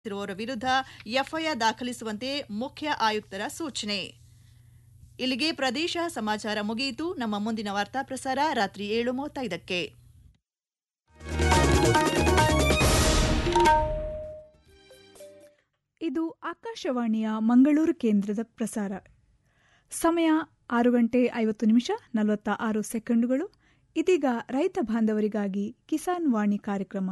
ಇರುವವರ ವಿರುದ್ಧ ಎಫ್ಐಆರ್ ದಾಖಲಿಸುವಂತೆ ಮುಖ್ಯ ಆಯುಕ್ತರ ಸೂಚನೆ ಇಲ್ಲಿಗೆ ಪ್ರದೇಶ ಸಮಾಚಾರ ಮುಗಿಯಿತು ನಮ್ಮ ಮುಂದಿನ ವಾರ್ತಾ ಪ್ರಸಾರ ರಾತ್ರಿ ಏಳು ಮೂವತ್ತೈದಕ್ಕೆ ಇದು ಆಕಾಶವಾಣಿಯ ಮಂಗಳೂರು ಕೇಂದ್ರದ ಪ್ರಸಾರ ಸಮಯ ಆರು ಗಂಟೆ ಐವತ್ತು ನಿಮಿಷ ನಲವತ್ತ ಆರು ಸೆಕೆಂಡುಗಳು ಇದೀಗ ರೈತ ಬಾಂಧವರಿಗಾಗಿ ಕಿಸಾನ್ ವಾಣಿ ಕಾರ್ಯಕ್ರಮ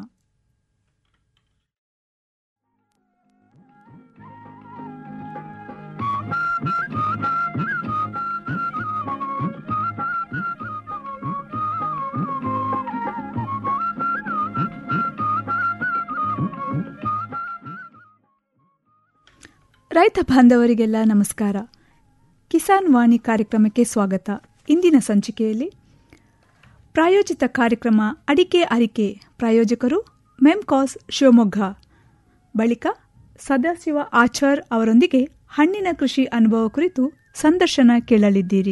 ರೈತ ಬಾಂಧವರಿಗೆಲ್ಲ ನಮಸ್ಕಾರ ಕಿಸಾನ್ ವಾಣಿ ಕಾರ್ಯಕ್ರಮಕ್ಕೆ ಸ್ವಾಗತ ಇಂದಿನ ಸಂಚಿಕೆಯಲ್ಲಿ ಪ್ರಾಯೋಜಿತ ಕಾರ್ಯಕ್ರಮ ಅಡಿಕೆ ಅರಿಕೆ ಪ್ರಾಯೋಜಕರು ಮೆಮ್ಕಾಸ್ ಶಿವಮೊಗ್ಗ ಬಳಿಕ ಸದಾಶಿವ ಆಚಾರ್ ಅವರೊಂದಿಗೆ ಹಣ್ಣಿನ ಕೃಷಿ ಅನುಭವ ಕುರಿತು ಸಂದರ್ಶನ ಕೇಳಲಿದ್ದೀರಿ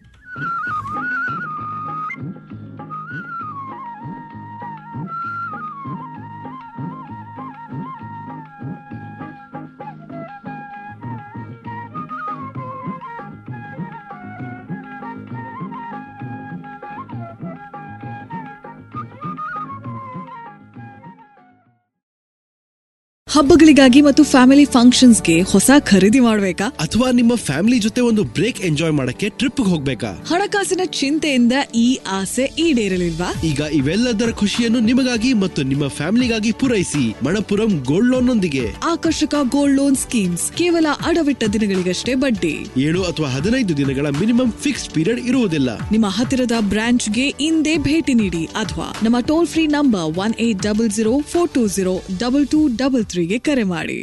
ಹಬ್ಬಗಳಿಗಾಗಿ ಮತ್ತು ಫ್ಯಾಮಿಲಿ ಫಂಕ್ಷನ್ಸ್ಗೆ ಹೊಸ ಖರೀದಿ ಮಾಡಬೇಕಾ ಅಥವಾ ನಿಮ್ಮ ಫ್ಯಾಮಿಲಿ ಜೊತೆ ಒಂದು ಬ್ರೇಕ್ ಎಂಜಾಯ್ ಮಾಡಕ್ಕೆ ಟ್ರಿಪ್ ಹೋಗ್ಬೇಕಾ ಹಣಕಾಸಿನ ಚಿಂತೆಯಿಂದ ಈ ಆಸೆ ಈಡೇರಲಿಲ್ವಾ ಈಗ ಇವೆಲ್ಲದರ ಖುಷಿಯನ್ನು ನಿಮಗಾಗಿ ಮತ್ತು ನಿಮ್ಮ ಫ್ಯಾಮಿಲಿಗಾಗಿ ಪೂರೈಸಿ ಮಣಪುರಂ ಗೋಲ್ಡ್ ಲೋನ್ ನೊಂದಿಗೆ ಆಕರ್ಷಕ ಗೋಲ್ಡ್ ಲೋನ್ ಸ್ಕೀಮ್ಸ್ ಕೇವಲ ಅಡವಿಟ್ಟ ದಿನಗಳಿಗಷ್ಟೇ ಬಡ್ಡಿ ಏಳು ಅಥವಾ ಹದಿನೈದು ದಿನಗಳ ಮಿನಿಮಮ್ ಫಿಕ್ಸ್ಡ್ ಪೀರಿಯಡ್ ಇರುವುದಿಲ್ಲ ನಿಮ್ಮ ಹತ್ತಿರದ ಬ್ರಾಂಚ್ಗೆ ಇಂದೇ ಭೇಟಿ ನೀಡಿ ಅಥವಾ ನಮ್ಮ toll free number one eight double zero four two zero double two double ತ್ರೀಗೆ ಕರೆ ಮಾಡಿ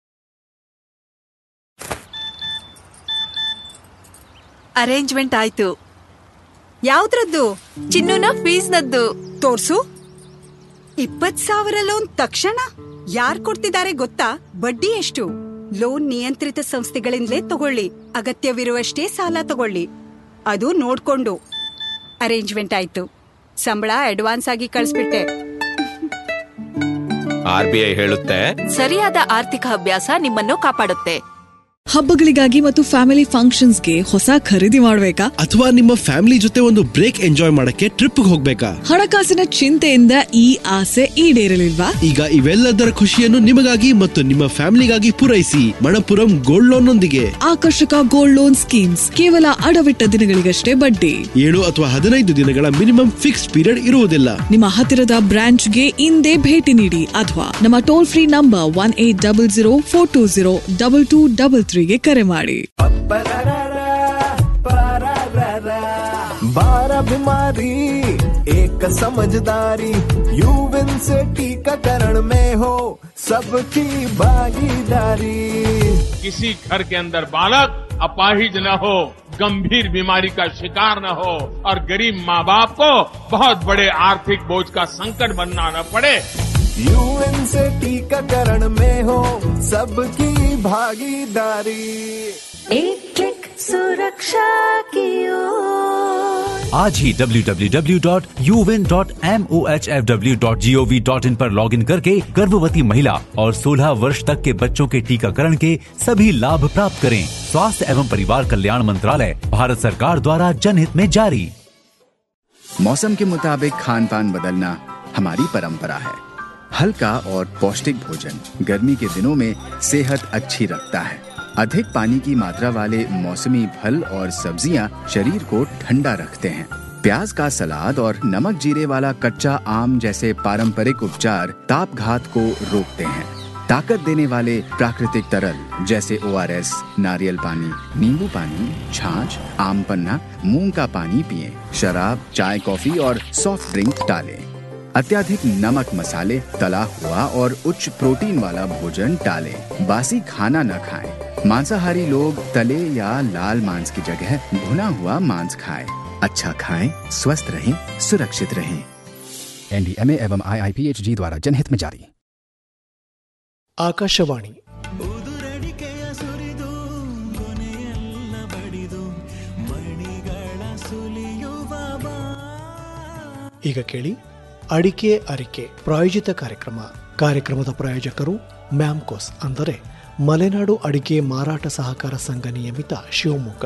ಅರೇಂಜ್ಮೆಂಟ್ ಆಯ್ತು ಯಾವ್ದ್ರದ್ದು ಚಿನ್ನುನ ಫೀಸ್ನದ್ದು ತೋರ್ಸು ಇಪ್ಪತ್ ಸಾವಿರ ಲೋನ್ ತಕ್ಷಣ ಯಾರ್ ಕೊಡ್ತಿದ್ದಾರೆ ಗೊತ್ತಾ ಬಡ್ಡಿ ಎಷ್ಟು ಲೋನ್ ನಿಯಂತ್ರಿತ ಸಂಸ್ಥೆಗಳಿಂದಲೇ ತಗೊಳ್ಳಿ ಅಗತ್ಯವಿರುವಷ್ಟೇ ಸಾಲ ತಗೊಳ್ಳಿ ಅದು ನೋಡ್ಕೊಂಡು ಅರೇಂಜ್ಮೆಂಟ್ ಆಯ್ತು ಸಂಬಳ ಅಡ್ವಾನ್ಸ್ ಆಗಿ ಕಳಿಸ್ಬಿಟ್ಟೆ ಆರ್ ಬಿ ಐ ಹೇಳುತ್ತೆ ಸರಿಯಾದ ಆರ್ಥಿಕ ಅಭ್ಯಾಸ ನಿಮ್ಮನ್ನು ಕಾಪಾಡುತ್ತೆ ಹಬ್ಬಗಳಿಗಾಗಿ ಮತ್ತು ಫ್ಯಾಮಿಲಿ ಫಂಕ್ಷನ್ಸ್ಗೆ ಹೊಸ ಖರೀದಿ ಮಾಡಬೇಕಾ ಅಥವಾ ನಿಮ್ಮ ಫ್ಯಾಮಿಲಿ ಜೊತೆ ಒಂದು ಬ್ರೇಕ್ ಎಂಜಾಯ್ ಮಾಡಕ್ಕೆ ಟ್ರಿಪ್ ಹೋಗ್ಬೇಕಾ ಹಣಕಾಸಿನ ಚಿಂತೆಯಿಂದ ಈ ಆಸೆ ಈಡೇರಲಿಲ್ವಾ ಈಗ ಇವೆಲ್ಲದರ ಖುಷಿಯನ್ನು ನಿಮಗಾಗಿ ಮತ್ತು ನಿಮ್ಮ ಫ್ಯಾಮಿಲಿಗಾಗಿ ಪೂರೈಸಿ ಮಣಪುರಂ ಗೋಲ್ಡ್ ಲೋನ್ ನೊಂದಿಗೆ ಆಕರ್ಷಕ ಗೋಲ್ಡ್ ಲೋನ್ ಸ್ಕೀಮ್ಸ್ ಕೇವಲ ಅಡವಿಟ್ಟ ದಿನಗಳಿಗಷ್ಟೇ ಬಡ್ಡಿ ಏಳು ಅಥವಾ ಹದಿನೈದು ದಿನಗಳ ಮಿನಿಮಮ್ ಫಿಕ್ಸ್ಡ್ ಪೀರಿಯಡ್ ಇರುವುದಿಲ್ಲ ನಿಮ್ಮ ಹತ್ತಿರದ ಬ್ರಾಂಚ್ಗೆ ಇಂದೇ ಭೇಟಿ ನೀಡಿ ಅಥವಾ ನಮ್ಮ toll free number one eight double zero four two zero double two double ತ್ರೀಗೆ ಕರೆ ಮಾಡಿ बारह बीमारी एक समझदारी यूविन से टीकाकरण में हो सबकी भागीदारी किसी घर के अंदर बालक अपाहिज न हो गंभीर बीमारी का शिकार न हो और गरीब माँ बाप को बहुत बड़े आर्थिक बोझ का संकट बनना न पड़े यूएन से टीकाकरण में हो सबकी भागीदारी एक क्लिक सुरक्षा की ओर आज ही www.uvin.mohfw.gov.in पर लॉगिन करके गर्भवती महिला और 16 वर्ष तक के बच्चों के टीकाकरण के सभी लाभ प्राप्त करें स्वास्थ्य एवं परिवार कल्याण मंत्रालय भारत सरकार द्वारा जनहित में जारी मौसम के मुताबिक खान पान बदलना हमारी परंपरा है हल्का और पौष्टिक भोजन गर्मी के दिनों में सेहत अच्छी रखता है अधिक पानी की मात्रा वाले मौसमी फल और सब्जियां शरीर को ठंडा रखते हैं प्याज का सलाद और नमक जीरे वाला कच्चा आम जैसे पारंपरिक उपचार ताप घात को रोकते हैं ताकत देने वाले प्राकृतिक तरल जैसे ओ नारियल पानी नींबू पानी छाछ आम पन्ना मूंग का पानी पिएं शराब चाय कॉफी और सॉफ्ट ड्रिंक टालें अत्याधिक नमक मसाले तला हुआ और उच्च प्रोटीन वाला भोजन टालें बासी खाना न खाएं मांसाहारी लोग तले या लाल मांस की जगह भुना हुआ मांस खाएं अच्छा खाएं स्वस्थ रहें सुरक्षित रहें एनडीएमए एवं आईआईपीएचजी द्वारा जनहित में जारी ಆಕಾಶವಾಣಿ ಈಗ ಕೇಳಿ ಅಡಿಕೆ ಅರಿಕೆ ಪ್ರಾಯೋಜಿತ ಕಾರ್ಯಕ್ರಮ ಕಾರ್ಯಕ್ರಮದ ಪ್ರಾಯೋಜಕರು ಮ್ಯಾಮ್ಕೋಸ್ ಅಂದರೆ ಮಲೆನಾಡು ಅಡಿಕೆ ಮಾರಾಟ ಸಹಕಾರ ಸಂಘ ನಿಯಮಿತ ಶಿವಮೊಗ್ಗ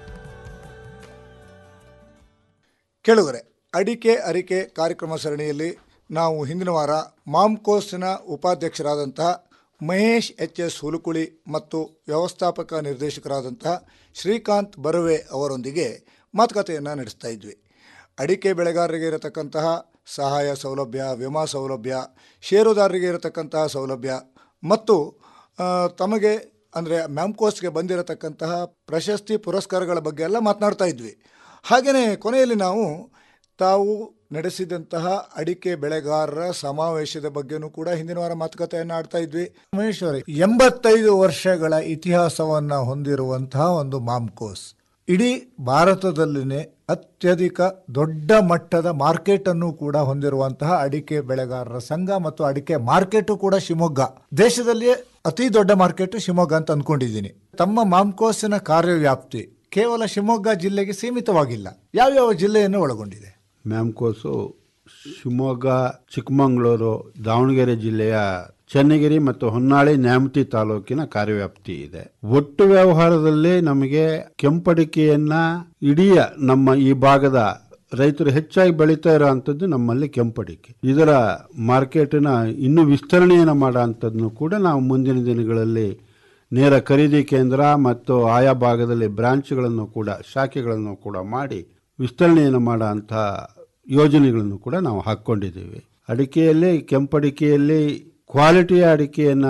ಕೇಳುಗರೆ ಅಡಿಕೆ ಅರಿಕೆ ಕಾರ್ಯಕ್ರಮ ಸರಣಿಯಲ್ಲಿ ನಾವು ಹಿಂದಿನ ವಾರ ಮಾಮ್ಕೋಸ್ನ ಉಪಾಧ್ಯಕ್ಷರಾದಂತಹ ಮಹೇಶ್ ಎಚ್ ಎಸ್ ಹುಲುಕುಳಿ ಮತ್ತು ವ್ಯವಸ್ಥಾಪಕ ನಿರ್ದೇಶಕರಾದಂತಹ ಶ್ರೀಕಾಂತ್ ಬರುವೆ ಅವರೊಂದಿಗೆ ಮಾತುಕತೆಯನ್ನು ನಡೆಸ್ತಾ ಇದ್ವಿ ಅಡಿಕೆ ಬೆಳೆಗಾರರಿಗೆ ಇರತಕ್ಕಂತಹ ಸಹಾಯ ಸೌಲಭ್ಯ ವಿಮಾ ಸೌಲಭ್ಯ ಷೇರುದಾರರಿಗೆ ಇರತಕ್ಕಂತಹ ಸೌಲಭ್ಯ ಮತ್ತು ಆ, ತಮಗೆ ಅಂದರೆ ಮ್ಯಾಮ್ಕೋಸ್ಗೆ ಬಂದಿರತಕ್ಕಂತಹ ಪ್ರಶಸ್ತಿ ಪುರಸ್ಕಾರಗಳ ಬಗ್ಗೆ ಎಲ್ಲ ಮಾತನಾಡ್ತಾ ಇದ್ವಿ ಹಾಗೆಯೇ ಕೊನೆಯಲ್ಲಿ ನಾವು ತಾವು ನಡೆಸಿದಂತಹ ಅಡಿಕೆ ಬೆಳೆಗಾರರ ಸಮಾವೇಶದ ಬಗ್ಗೆನೂ ಕೂಡ ಹಿಂದಿನ ವಾರ ಮಾತುಕತೆಯನ್ನು ಆಡ್ತಾ ಇದ್ವಿ ಮಹೇಶ್ ಅವರೇ ಎಂಬತ್ತೈದು ವರ್ಷಗಳ ಇತಿಹಾಸವನ್ನು ಹೊಂದಿರುವಂತಹ ಒಂದು ಮಾಮ್ಕೋಸ್ ಇಡೀ ಭಾರತದಲ್ಲಿನೇ ಅತ್ಯಧಿಕ ದೊಡ್ಡ ಮಟ್ಟದ ಮಾರ್ಕೆಟ್ ಅನ್ನು ಕೂಡ ಹೊಂದಿರುವಂತಹ ಅಡಿಕೆ ಬೆಳೆಗಾರರ ಸಂಘ ಮತ್ತು ಅಡಿಕೆ ಮಾರ್ಕೆಟ್ ಕೂಡ ಶಿವಮೊಗ್ಗ ದೇಶದಲ್ಲಿಯೇ ಅತಿ ದೊಡ್ಡ ಮಾರ್ಕೆಟ್ ಶಿವಮೊಗ್ಗ ಅಂತ ಅನ್ಕೊಂಡಿದ್ದೀನಿ ತಮ್ಮ ಮಾಮ್ಕೋಸಿನ ಕಾರ್ಯವ್ಯಾಪ್ತಿ ಕೇವಲ ಶಿವಮೊಗ್ಗ ಜಿಲ್ಲೆಗೆ ಸೀಮಿತವಾಗಿಲ್ಲ ಯಾವ್ಯಾವ ಜಿಲ್ಲೆಯನ್ನು ಒಳಗೊಂಡಿದೆ ಮ್ಯಾಮ್ಕೋಸು ಶಿವಮೊಗ್ಗ ಚಿಕ್ಕಮಗಳೂರು ದಾವಣಗೆರೆ ಜಿಲ್ಲೆಯ ಚನ್ನಗಿರಿ ಮತ್ತು ಹೊನ್ನಾಳಿ ನ್ಯಾಮತಿ ತಾಲೂಕಿನ ಕಾರ್ಯವ್ಯಾಪ್ತಿ ಇದೆ ಒಟ್ಟು ವ್ಯವಹಾರದಲ್ಲಿ ನಮಗೆ ಕೆಂಪಡಿಕೆಯನ್ನ ಇಡೀ ನಮ್ಮ ಈ ಭಾಗದ ರೈತರು ಹೆಚ್ಚಾಗಿ ಬೆಳೀತಾ ಇರೋವಂಥದ್ದು ನಮ್ಮಲ್ಲಿ ಕೆಂಪಡಿಕೆ ಇದರ ಮಾರ್ಕೆಟಿನ ಇನ್ನೂ ವಿಸ್ತರಣೆಯನ್ನು ಮಾಡೋ ಅಂಥದ್ದನ್ನು ಕೂಡ ನಾವು ಮುಂದಿನ ದಿನಗಳಲ್ಲಿ ನೇರ ಖರೀದಿ ಕೇಂದ್ರ ಮತ್ತು ಆಯಾ ಭಾಗದಲ್ಲಿ ಬ್ರಾಂಚ್ಗಳನ್ನು ಕೂಡ ಶಾಖೆಗಳನ್ನು ಕೂಡ ಮಾಡಿ ವಿಸ್ತರಣೆಯನ್ನು ಮಾಡೋ ಅಂಥ ಯೋಜನೆಗಳನ್ನು ಕೂಡ ನಾವು ಹಾಕ್ಕೊಂಡಿದ್ದೀವಿ ಅಡಿಕೆಯಲ್ಲಿ ಕೆಂಪಡಿಕೆಯಲ್ಲಿ ಕ್ವಾಲಿಟಿಯ ಅಡಿಕೆಯನ್ನು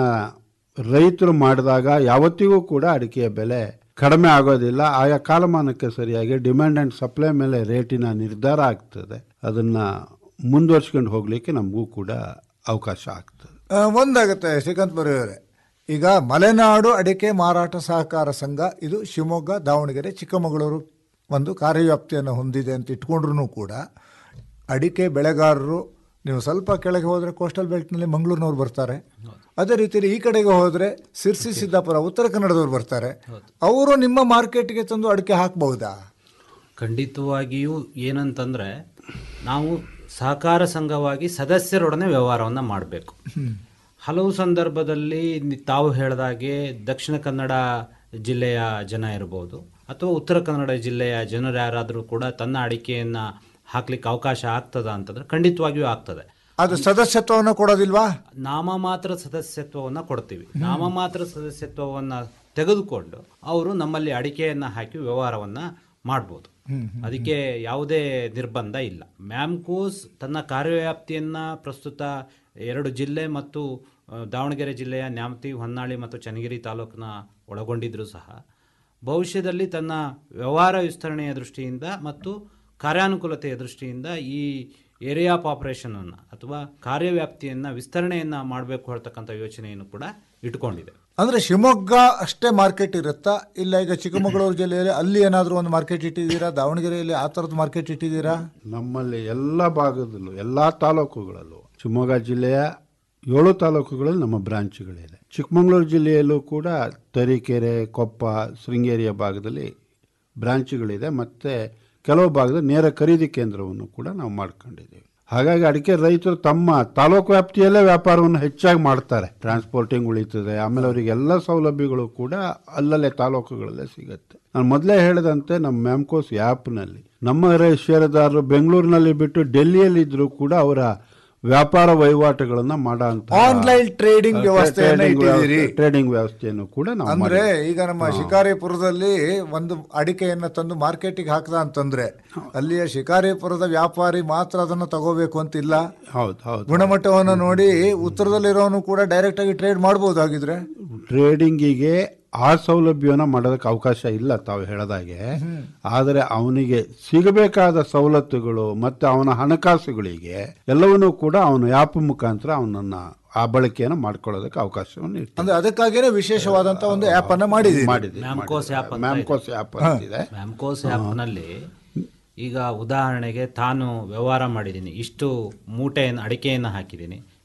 ರೈತರು ಮಾಡಿದಾಗ ಯಾವತ್ತಿಗೂ ಕೂಡ ಅಡಿಕೆಯ ಬೆಲೆ ಕಡಿಮೆ ಆಗೋದಿಲ್ಲ ಆಯಾ ಕಾಲಮಾನಕ್ಕೆ ಸರಿಯಾಗಿ ಡಿಮ್ಯಾಂಡ್ ಆ್ಯಂಡ್ ಸಪ್ಲೈ ಮೇಲೆ ರೇಟಿನ ನಿರ್ಧಾರ ಆಗ್ತದೆ ಅದನ್ನು ಮುಂದುವರ್ಸ್ಕೊಂಡು ಹೋಗಲಿಕ್ಕೆ ನಮಗೂ ಕೂಡ ಅವಕಾಶ ಆಗ್ತದೆ ಆ, ಒಂದಾಗುತ್ತೆ ಶ್ರೀಕಾಂತ್ ಬರೆಯವರೇ ಈಗ ಮಲೆನಾಡು ಅಡಿಕೆ ಮಾರಾಟ ಸಹಕಾರ ಸಂಘ ಇದು ಶಿವಮೊಗ್ಗ ದಾವಣಗೆರೆ ಚಿಕ್ಕಮಗಳೂರು ಒಂದು ಕಾರ್ಯವ್ಯಾಪ್ತಿಯನ್ನು ಹೊಂದಿದೆ ಅಂತ ಇಟ್ಕೊಂಡ್ರೂ ಕೂಡ ಅಡಿಕೆ ಬೆಳೆಗಾರರು ನೀವು ಸ್ವಲ್ಪ ಕೆಳಗೆ ಹೋದರೆ ಕೋಸ್ಟಲ್ ಬೆಲ್ಟ್ನಲ್ಲಿ ಮಂಗಳೂರಿನವ್ರು ಬರ್ತಾರೆ ಅದೇ ರೀತಿಯಲ್ಲಿ ಈ ಕಡೆಗೆ ಹೋದರೆ ಸಿರ್ಸಿ ಸಿದ್ದಾಪುರ ಉತ್ತರ ಕನ್ನಡದವ್ರು ಬರ್ತಾರೆ ಅವರು ನಿಮ್ಮ ಮಾರ್ಕೆಟ್ಗೆ ತಂದು ಅಡಿಕೆ ಹಾಕ್ಬಹುದಾ ಖಂಡಿತವಾಗಿಯೂ ಏನಂತಂದರೆ ನಾವು ಸಹಕಾರ ಸಂಘವಾಗಿ ಸದಸ್ಯರೊಡನೆ ವ್ಯವಹಾರವನ್ನು ಮಾಡಬೇಕು ಹಲವು ಸಂದರ್ಭದಲ್ಲಿ ನಿ- ತಾವು ಹೇಳಿದಾಗೆ ದಕ್ಷಿಣ ಕನ್ನಡ ಜಿಲ್ಲೆಯ ಜನ ಇರ್ಬೋದು ಅಥವಾ ಉತ್ತರ ಕನ್ನಡ ಜಿಲ್ಲೆಯ ಜನರು ಯಾರಾದರೂ ಕೂಡ ತನ್ನ ಅಡಿಕೆಯನ್ನು ಹಾಕ್ಲಿಕ್ಕೆ ಅವಕಾಶ ಆಗ್ತದ ಅಂತಂದ್ರೆ ಖಂಡಿತವಾಗಿಯೂ ಆಗ್ತದೆ ಅದು ಸದಸ್ಯತ್ವವನ್ನು ಕೊಡೋದಿಲ್ವಾ ನಾಮಮಾತ್ರ ಸದಸ್ಯತ್ವವನ್ನು ಕೊಡ್ತೀವಿ ನಾಮಮಾತ್ರ ಸದಸ್ಯತ್ವವನ್ನು ತೆಗೆದುಕೊಂಡು ಅವರು ನಮ್ಮಲ್ಲಿ ಅಡಿಕೆಯನ್ನು ಹಾಕಿ ವ್ಯವಹಾರವನ್ನು ಮಾಡ್ಬೋದು ಅದಕ್ಕೆ ಯಾವುದೇ ನಿರ್ಬಂಧ ಇಲ್ಲ ಮ್ಯಾಮ್ಕೋಸ್ ತನ್ನ ಕಾರ್ಯವ್ಯಾಪ್ತಿಯನ್ನು ಪ್ರಸ್ತುತ ಎರಡು ಜಿಲ್ಲೆ ಮತ್ತು ಆ, ದಾವಣಗೆರೆ ಜಿಲ್ಲೆಯ ನ್ಯಾಮತಿ ಹೊನ್ನಾಳಿ ಮತ್ತು ಚನ್ನಗಿರಿ ತಾಲೂಕಿನ ಒಳಗೊಂಡಿದ್ರೂ ಸಹ ಭವಿಷ್ಯದಲ್ಲಿ ತನ್ನ ವ್ಯವಹಾರ ವಿಸ್ತರಣೆಯ ದೃಷ್ಟಿಯಿಂದ ಮತ್ತು ಕಾರ್ಯಾನುಕೂಲತೆಯ ದೃಷ್ಟಿಯಿಂದ ಈ ಏರಿಯಾ ಆಫ್ ಆಪರೇಷನನ್ನು ಅಥವಾ ಕಾರ್ಯವ್ಯಾಪ್ತಿಯನ್ನು ವಿಸ್ತರಣೆಯನ್ನು ಮಾಡಬೇಕು ಹೇಳ್ತಕ್ಕಂಥ ಯೋಚನೆಯನ್ನು ಕೂಡ ಇಟ್ಕೊಂಡಿದೆ ಅಂದ್ರೆ ಶಿವಮೊಗ್ಗ ಅಷ್ಟೇ ಮಾರ್ಕೆಟ್ ಇರುತ್ತಾ ಇಲ್ಲ ಈಗ ಚಿಕ್ಕಮಗಳೂರು ಜಿಲ್ಲೆಯಲ್ಲಿ ಅಲ್ಲಿ ಏನಾದರೂ ಒಂದು ಮಾರ್ಕೆಟ್ ಇಟ್ಟಿದ್ದೀರಾ ದಾವಣಗೆರೆಯಲ್ಲಿ ಆ ಥರದ ಮಾರ್ಕೆಟ್ ಇಟ್ಟಿದ್ದೀರಾ ನಮ್ಮಲ್ಲಿ ಎಲ್ಲ ಭಾಗದಲ್ಲೂ ಎಲ್ಲ ತಾಲೂಕುಗಳಲ್ಲೂ ಶಿವಮೊಗ್ಗ ಜಿಲ್ಲೆಯ ಏಳು ತಾಲೂಕುಗಳಲ್ಲಿ ನಮ್ಮ ಬ್ರಾಂಚ್ಗಳಿದೆ ಚಿಕ್ಕಮಗಳೂರು ಜಿಲ್ಲೆಯಲ್ಲೂ ಕೂಡ ತರೀಕೆರೆ ಕೊಪ್ಪ ಶೃಂಗೇರಿಯ ಭಾಗದಲ್ಲಿ ಬ್ರಾಂಚ್ಗಳಿದೆ ಮತ್ತು ಕೆಲವು ಭಾಗದಲ್ಲಿ ನೇರ ಖರೀದಿ ಕೇಂದ್ರವನ್ನು ಕೂಡ ನಾವು ಮಾಡ್ಕೊಂಡಿದ್ದೀವಿ ಹಾಗಾಗಿ ಅಡಿಕೆ ರೈತರು ತಮ್ಮ ತಾಲೂಕು ವ್ಯಾಪ್ತಿಯಲ್ಲೇ ವ್ಯಾಪಾರವನ್ನು ಹೆಚ್ಚಾಗಿ ಮಾಡ್ತಾರೆ ಟ್ರಾನ್ಸ್ಪೋರ್ಟಿಂಗ್ ಉಳಿತದೆ ಆಮೇಲೆ ಅವರಿಗೆ ಎಲ್ಲ ಸೌಲಭ್ಯಗಳು ಕೂಡ ಅಲ್ಲಲ್ಲೇ ತಾಲೂಕುಗಳಲ್ಲೇ ಸಿಗುತ್ತೆ ನಾನು ಮೊದಲೇ ಹೇಳಿದಂತೆ ನಮ್ಮ ಮ್ಯಾಮ್ಕೋಸ್ ಆ್ಯಪ್ನಲ್ಲಿ ನಮ್ಮ ರೈ- ಷೇರುದಾರರು ಬೆಂಗಳೂರಿನಲ್ಲಿ ಬಿಟ್ಟು ಡೆಲ್ಲಿಯಲ್ಲಿ ಇದ್ರೂ ಕೂಡ ಅವರ ವ್ಯಾಪಾರ ವಹಿವಾಟುಗಳನ್ನ ಮಾಡೋ ಅಂತ Online trading ವ್ಯವಸ್ಥೆಯನ್ನ ಇಟ್ಟಿದ್ದೀರಿ. ಟ್ರೇಡಿಂಗ್ ವ್ಯವಸ್ಥೆಯನ್ನು ಕೂಡ ನಾವು ಅಂದ್ರೆ ಮಾಡಿದ್ದೀವಿ. ಈಗ ನಮ್ಮ ಶಿಕಾರಿಪುರದಲ್ಲಿ ಒಂದು ಅಡಿಕೆಯನ್ನ ತಂದು ಮಾರ್ಕೆಟಿಗೆ ಹಾಕ್ದ ಅಂತಂದ್ರೆ ಅಲ್ಲಿಯ ಶಿಕಾರಿಪುರದ ವ್ಯಾಪಾರಿ ಮಾತ್ರ ಅದನ್ನ ತಗೋಬೇಕು ಅಂತಿಲ್ಲ ಹೌದು ಹೌದು ಗುಣಮಟ್ಟವನ್ನು ನೋಡಿ ಉತ್ತರದಲ್ಲಿರೋನು ಕೂಡ ಡೈರೆಕ್ಟ್ ಆಗಿ ಟ್ರೇಡ್ ಮಾಡಬಹುದಾಗಿದ್ರೆ ಟ್ರೇಡಿಂಗಿಗೆ ಆ ಸೌಲಭ್ಯವನ್ನ ಮಾಡೋದಕ್ಕೆ ಅವಕಾಶ ಇಲ್ಲ ತಾವು ಹೇಳದಾಗೆ ಆದರೆ ಅವನಿಗೆ ಸಿಗಬೇಕಾದ ಸವಲತ್ತುಗಳು ಮತ್ತು ಅವನ ಹಣಕಾಸುಗಳಿಗೆ ಎಲ್ಲವನ್ನೂ ಕೂಡ ಅವನ ಆ್ಯಪ್ ಮುಖಾಂತರ ಅವನನ್ನ ಆ ಬಳಕೆಯನ್ನು ಮಾಡ್ಕೊಳ್ಳೋದಕ್ಕೆ ಅವಕಾಶವನ್ನು ಇರ್ತದೆ ಅಂದ್ರೆ ಅದಕ್ಕಾಗಿನೇ ವಿಶೇಷವಾದಂತ ಒಂದು ಆಪ್ ಅನ್ನ ಮಾಡಿದ್ದೀರಿ ಮಾಡಿದ್ದೀವಿ, ಮ್ಯಾಮ್ಕೋಸ್ ಆ್ಯಪ್ ಅಂತ ಮ್ಯಾಮ್ಕೋಸ್ ಇದೆ. ಆ್ಯಪ್ ಅಂತಿದೆ. ಮ್ಯಾಮ್ಕೋಸ್ ಆ್ಯಪ್ನಲ್ಲಿ ಈಗ ಉದಾಹರಣೆಗೆ ತಾನು ವ್ಯವಹಾರ ಮಾಡಿದ್ದೀನಿ ಇಷ್ಟು ಮೂಟೆಯನ್ನು ಅಡಿಕೆಯನ್ನು ಹಾಕಿದ್ದೀನಿ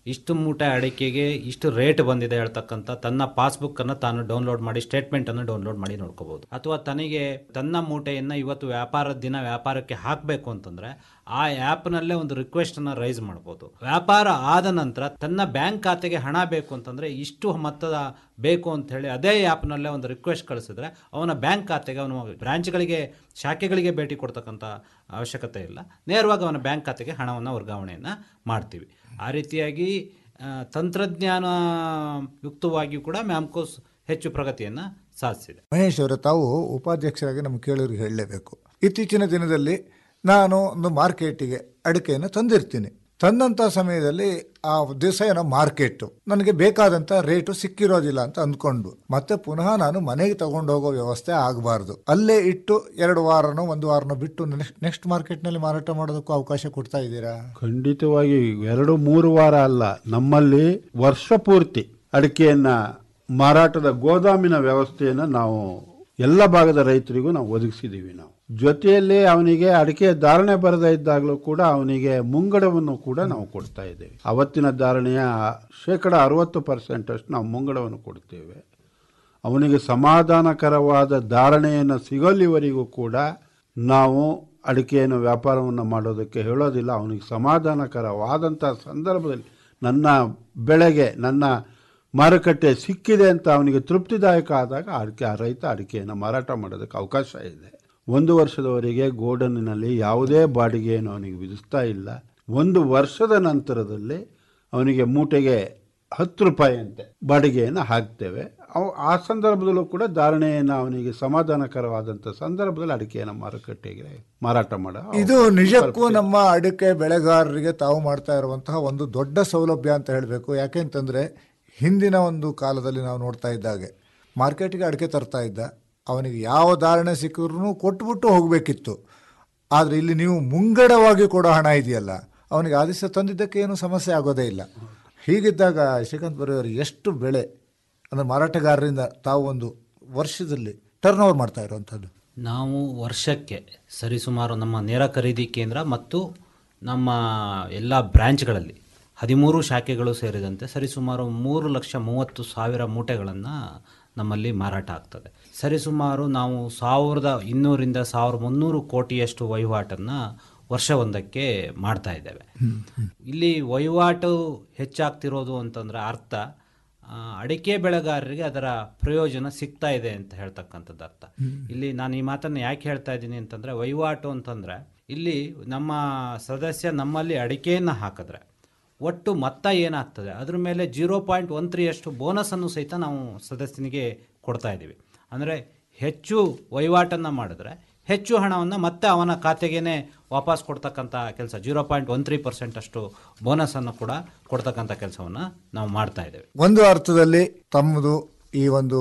ಇಷ್ಟು ಮೂಟೆ ಅಡಿಕೆಗೆ ಇಷ್ಟು ರೇಟ್ ಬಂದಿದೆ ಹೇಳ್ತಕ್ಕಂಥ ತನ್ನ ಪಾಸ್ಬುಕ್ಕನ್ನು ತಾನು ಡೌನ್ಲೋಡ್ ಮಾಡಿ ಸ್ಟೇಟ್ಮೆಂಟನ್ನು ಡೌನ್ಲೋಡ್ ಮಾಡಿ ನೋಡ್ಕೋಬಹುದು ಅಥವಾ ತನಗೆ ತನ್ನ ಮೂಟೆಯನ್ನು ಇವತ್ತು ವ್ಯಾಪಾರದ ದಿನ ವ್ಯಾಪಾರಕ್ಕೆ ಹಾಕಬೇಕು ಅಂತಂದ್ರೆ ಆ ಆ್ಯಪ್ನಲ್ಲೇ ಒಂದು ರಿಕ್ವೆಸ್ಟನ್ನು ರೈಸ್ ಮಾಡ್ಬೋದು ವ್ಯಾಪಾರ ಆದ ನಂತರ ತನ್ನ ಬ್ಯಾಂಕ್ ಖಾತೆಗೆ ಹಣ ಬೇಕು ಅಂತಂದರೆ ಇಷ್ಟು ಮೊತ್ತದ ಬೇಕು ಅಂತ ಹೇಳಿ ಅದೇ ಆ್ಯಪ್ನಲ್ಲೇ ಒಂದು ರಿಕ್ವೆಸ್ಟ್ ಕಳಿಸಿದ್ರೆ ಅವನ ಬ್ಯಾಂಕ್ ಖಾತೆಗೆ ಅವನ ಬ್ರಾಂಚ್ಗಳಿಗೆ ಶಾಖೆಗಳಿಗೆ ಭೇಟಿ ಕೊಡ್ತಕ್ಕಂಥ ಅವಶ್ಯಕತೆ ಇಲ್ಲ ನೇರವಾಗಿ ಅವನ ಬ್ಯಾಂಕ್ ಖಾತೆಗೆ ಹಣವನ್ನು ವರ್ಗಾವಣೆಯನ್ನು ಮಾಡ್ತೀವಿ ಆ ರೀತಿಯಾಗಿ ಆ, ತಂತ್ರಜ್ಞಾನ ಯುಕ್ತವಾಗಿಯೂ ಕೂಡ ಮ್ಯಾಮ್ಕೋಸ್ ಹೆಚ್ಚು ಪ್ರಗತಿಯನ್ನು ಸಾಧಿಸಿದೆ ಮಹೇಶ್ ಅವರೇ ತಾವು ಉಪಾಧ್ಯಕ್ಷರಾಗಿ ನಮ್ಮ ಕೇಳೋರಿಗೆ ಹೇಳಲೇಬೇಕು ಇತ್ತೀಚಿನ ದಿನದಲ್ಲಿ ನಾನು ಒಂದು ಮಾರ್ಕೆಟಿಗೆ ಅಡಿಕೆಯನ್ನು ತಂದಿರ್ತೀನಿ ತಂದಂಥ ಸಮಯದಲ್ಲಿ ಆ ದಿವಸ ಏನೋ ಮಾರ್ಕೆಟು ನನಗೆ ಬೇಕಾದಂಥ ರೇಟು ಸಿಕ್ಕಿರೋದಿಲ್ಲ ಅಂತ ಅಂದ್ಕೊಂಡು ಮತ್ತೆ ಪುನಃ ನಾನು ಮನೆಗೆ ತಗೊಂಡು ಹೋಗೋ ವ್ಯವಸ್ಥೆ ಆಗಬಾರ್ದು ಅಲ್ಲೇ ಇಟ್ಟು ಎರಡು ವಾರನೋ ಒಂದು ವಾರನೋ ಬಿಟ್ಟು ನೆಕ್ಸ್ಟ್ ನೆಕ್ಸ್ಟ್ ಮಾರ್ಕೆಟ್ನಲ್ಲಿ ಮಾರಾಟ ಮಾಡೋದಕ್ಕೂ ಅವಕಾಶ ಕೊಡ್ತಾ ಇದ್ದೀರಾ ಖಂಡಿತವಾಗಿ ಎರಡು ಮೂರು ವಾರ ಅಲ್ಲ ನಮ್ಮಲ್ಲಿ ವರ್ಷ ಪೂರ್ತಿ ಅಡಿಕೆಯನ್ನ ಮಾರಾಟದ ಗೋದಾಮಿನ ವ್ಯವಸ್ಥೆಯನ್ನು ನಾವು ಎಲ್ಲ ಭಾಗದ ರೈತರಿಗೂ ನಾವು ಒದಗಿಸಿದ್ದೀವಿ ನಾವು ಜೊತೆಯಲ್ಲಿ ಅವನಿಗೆ ಅಡಿಕೆ ಧಾರಣೆ ಬರದೇ ಇದ್ದಾಗಲೂ ಕೂಡ ಅವನಿಗೆ ಮುಂಗಡವನ್ನು ಕೂಡ ನಾವು ಕೊಡ್ತಾ ಇದ್ದೇವೆ ಅವತ್ತಿನ ಧಾರಣೆಯ ಶೇಕಡ ಅರವತ್ತು ಪರ್ಸೆಂಟ್ ಅಷ್ಟು ನಾವು ಮುಂಗಡವನ್ನು ಕೊಡ್ತೇವೆ ಅವನಿಗೆ ಸಮಾಧಾನಕರವಾದ ಧಾರಣೆಯನ್ನು ಸಿಗಲಿವರೆಗೂ ಕೂಡ ನಾವು ಅಡಿಕೆಯನ್ನು ವ್ಯಾಪಾರವನ್ನು ಮಾಡೋದಕ್ಕೆ ಹೇಳೋದಿಲ್ಲ ಅವನಿಗೆ ಸಮಾಧಾನಕರವಾದಂಥ ಸಂದರ್ಭದಲ್ಲಿ ನನ್ನ ಬೆಳೆಗೆ ನನ್ನ ಮಾರುಕಟ್ಟೆ ಸಿಕ್ಕಿದೆ ಅಂತ ಅವನಿಗೆ ತೃಪ್ತಿದಾಯಕ ಆದಾಗ ಅಡಿಕೆ ಆ ರೈತ ಅಡಿಕೆಯನ್ನು ಮಾರಾಟ ಮಾಡೋದಕ್ಕೆ ಅವಕಾಶ ಇದೆ ಒಂದು ವರ್ಷದವರೆಗೆ ಗೋಡನ್ನಿನಲ್ಲಿ ಯಾವುದೇ ಬಾಡಿಗೆಯನ್ನು ಅವನಿಗೆ ವಿಧಿಸ್ತಾ ಇಲ್ಲ ಒಂದು ವರ್ಷದ ನಂತರದಲ್ಲಿ ಅವನಿಗೆ ಮೂಟೆಗೆ ಹತ್ತು ರೂಪಾಯಿಯಂತೆ ಬಾಡಿಗೆಯನ್ನು ಹಾಕ್ತೇವೆ ಅವು ಆ ಸಂದರ್ಭದಲ್ಲೂ ಕೂಡ ಧಾರಣೆಯನ್ನು ಅವನಿಗೆ ಸಮಾಧಾನಕರವಾದಂಥ ಸಂದರ್ಭದಲ್ಲಿ ಅಡಿಕೆಯನ್ನು ಮಾರುಕಟ್ಟೆಗೆ ಮಾರಾಟ ಮಾಡೋ ಇದು ನಿಜಕ್ಕೂ ನಮ್ಮ ಅಡಿಕೆ ಬೆಳೆಗಾರರಿಗೆ ತಾವು ಮಾಡ್ತಾ ಇರುವಂತಹ ಒಂದು ದೊಡ್ಡ ಸೌಲಭ್ಯ ಅಂತ ಹೇಳಬೇಕು ಯಾಕೆಂತಂದ್ರೆ ಹಿಂದಿನ ಒಂದು ಕಾಲದಲ್ಲಿ ನಾವು ನೋಡ್ತಾ ಇದ್ದಾಗೆ ಮಾರ್ಕೆಟ್ಗೆ ಅಡಿಕೆ ತರ್ತಾ ಇದ್ದ ಅವನಿಗೆ ಯಾವ ಧಾರಣೆ ಸಿಕ್ಕಿದ್ರು ಕೊಟ್ಬಿಟ್ಟು ಹೋಗಬೇಕಿತ್ತು ಆದರೆ ಇಲ್ಲಿ ನೀವು ಮುಂಗಡವಾಗಿ ಕೊಡೋ ಹಣ ಇದೆಯಲ್ಲ ಅವನಿಗೆ ಆ ದಿವಸ ತಂದಿದ್ದಕ್ಕೆ ಏನು ಸಮಸ್ಯೆ ಆಗೋದೇ ಇಲ್ಲ ಹೀಗಿದ್ದಾಗ ಶ್ರೀಕಾಂತ್ ಬರೆಯವರು ಎಷ್ಟು ಬೆಳೆ ಅಂದರೆ ಮಾರಾಟಗಾರರಿಂದ ತಾವು ಒಂದು ವರ್ಷದಲ್ಲಿ ಟರ್ನ್ ಓವರ್ ಮಾಡ್ತಾ ಇರುವಂಥದ್ದು ನಾವು ವರ್ಷಕ್ಕೆ ಸರಿಸುಮಾರು ನಮ್ಮ ನೇರ ಖರೀದಿ ಕೇಂದ್ರ ಮತ್ತು ನಮ್ಮ ಎಲ್ಲ ಬ್ರ್ಯಾಂಚ್ಗಳಲ್ಲಿ ಹದಿಮೂರು ಶಾಖೆಗಳು ಸೇರಿದಂತೆ ಸರಿಸುಮಾರು ಮೂರು ಲಕ್ಷ ಮೂವತ್ತು ಸಾವಿರ ಮೂಟೆಗಳನ್ನು ನಮ್ಮಲ್ಲಿ ಮಾರಾಟ ಆಗ್ತದೆ ಸರಿಸುಮಾರು ನಾವು ಸಾವಿರದ ಇನ್ನೂರಿಂದ ಸಾವಿರದ ಮುನ್ನೂರು ಕೋಟಿಯಷ್ಟು ವಹಿವಾಟನ್ನು ವರ್ಷವೊಂದಕ್ಕೆ ಮಾಡ್ತಾ ಇದ್ದೇವೆ ಇಲ್ಲಿ ವಹಿವಾಟು ಹೆಚ್ಚಾಗ್ತಿರೋದು ಅಂತಂದ್ರೆ ಅರ್ಥ ಆ, ಅಡಿಕೆ ಬೆಳೆಗಾರರಿಗೆ ಅದರ ಪ್ರಯೋಜನ ಸಿಗ್ತಾ ಇದೆ ಅಂತ ಹೇಳ್ತಕ್ಕಂಥದ್ದು ಅರ್ಥ ಇಲ್ಲಿ ನಾನು ಈ ಮಾತನ್ನು ಯಾಕೆ ಹೇಳ್ತಾ ಇದ್ದೀನಿ ಅಂತಂದ್ರೆ ವಹಿವಾಟು ಅಂತಂದ್ರೆ ಇಲ್ಲಿ ನಮ್ಮ ಸದಸ್ಯ ನಮ್ಮಲ್ಲಿ ಅಡಿಕೆಯನ್ನು ಹಾಕಿದ್ರೆ ಒಟ್ಟು ಮೊತ್ತ ಏನಾಗ್ತದೆ ಅದ್ರ ಮೇಲೆ ಜೀರೋ ಪಾಯಿಂಟ್ ಒನ್ ತ್ರೀ ಅಷ್ಟು ಬೋನಸನ್ನು ಸಹಿತ ನಾವು ಸದಸ್ಯನಿಗೆ ಕೊಡ್ತಾ ಇದ್ದೀವಿ ಅಂದರೆ ಹೆಚ್ಚು ವಹಿವಾಟನ್ನು ಮಾಡಿದ್ರೆ ಹೆಚ್ಚು ಹಣವನ್ನು ಮತ್ತೆ ಅವನ ಖಾತೆಗೇನೆ ವಾಪಸ್ ಕೊಡ್ತಕ್ಕಂಥ ಕೆಲಸ zero point one three percent ಅಷ್ಟು ಬೋನಸನ್ನು ಕೂಡ ಕೊಡ್ತಕ್ಕಂಥ ಕೆಲಸವನ್ನು ನಾವು ಮಾಡ್ತಾ ಇದ್ದೇವೆ ಒಂದು ಅರ್ಥದಲ್ಲಿ ತಮ್ಮದು ಈ ಒಂದು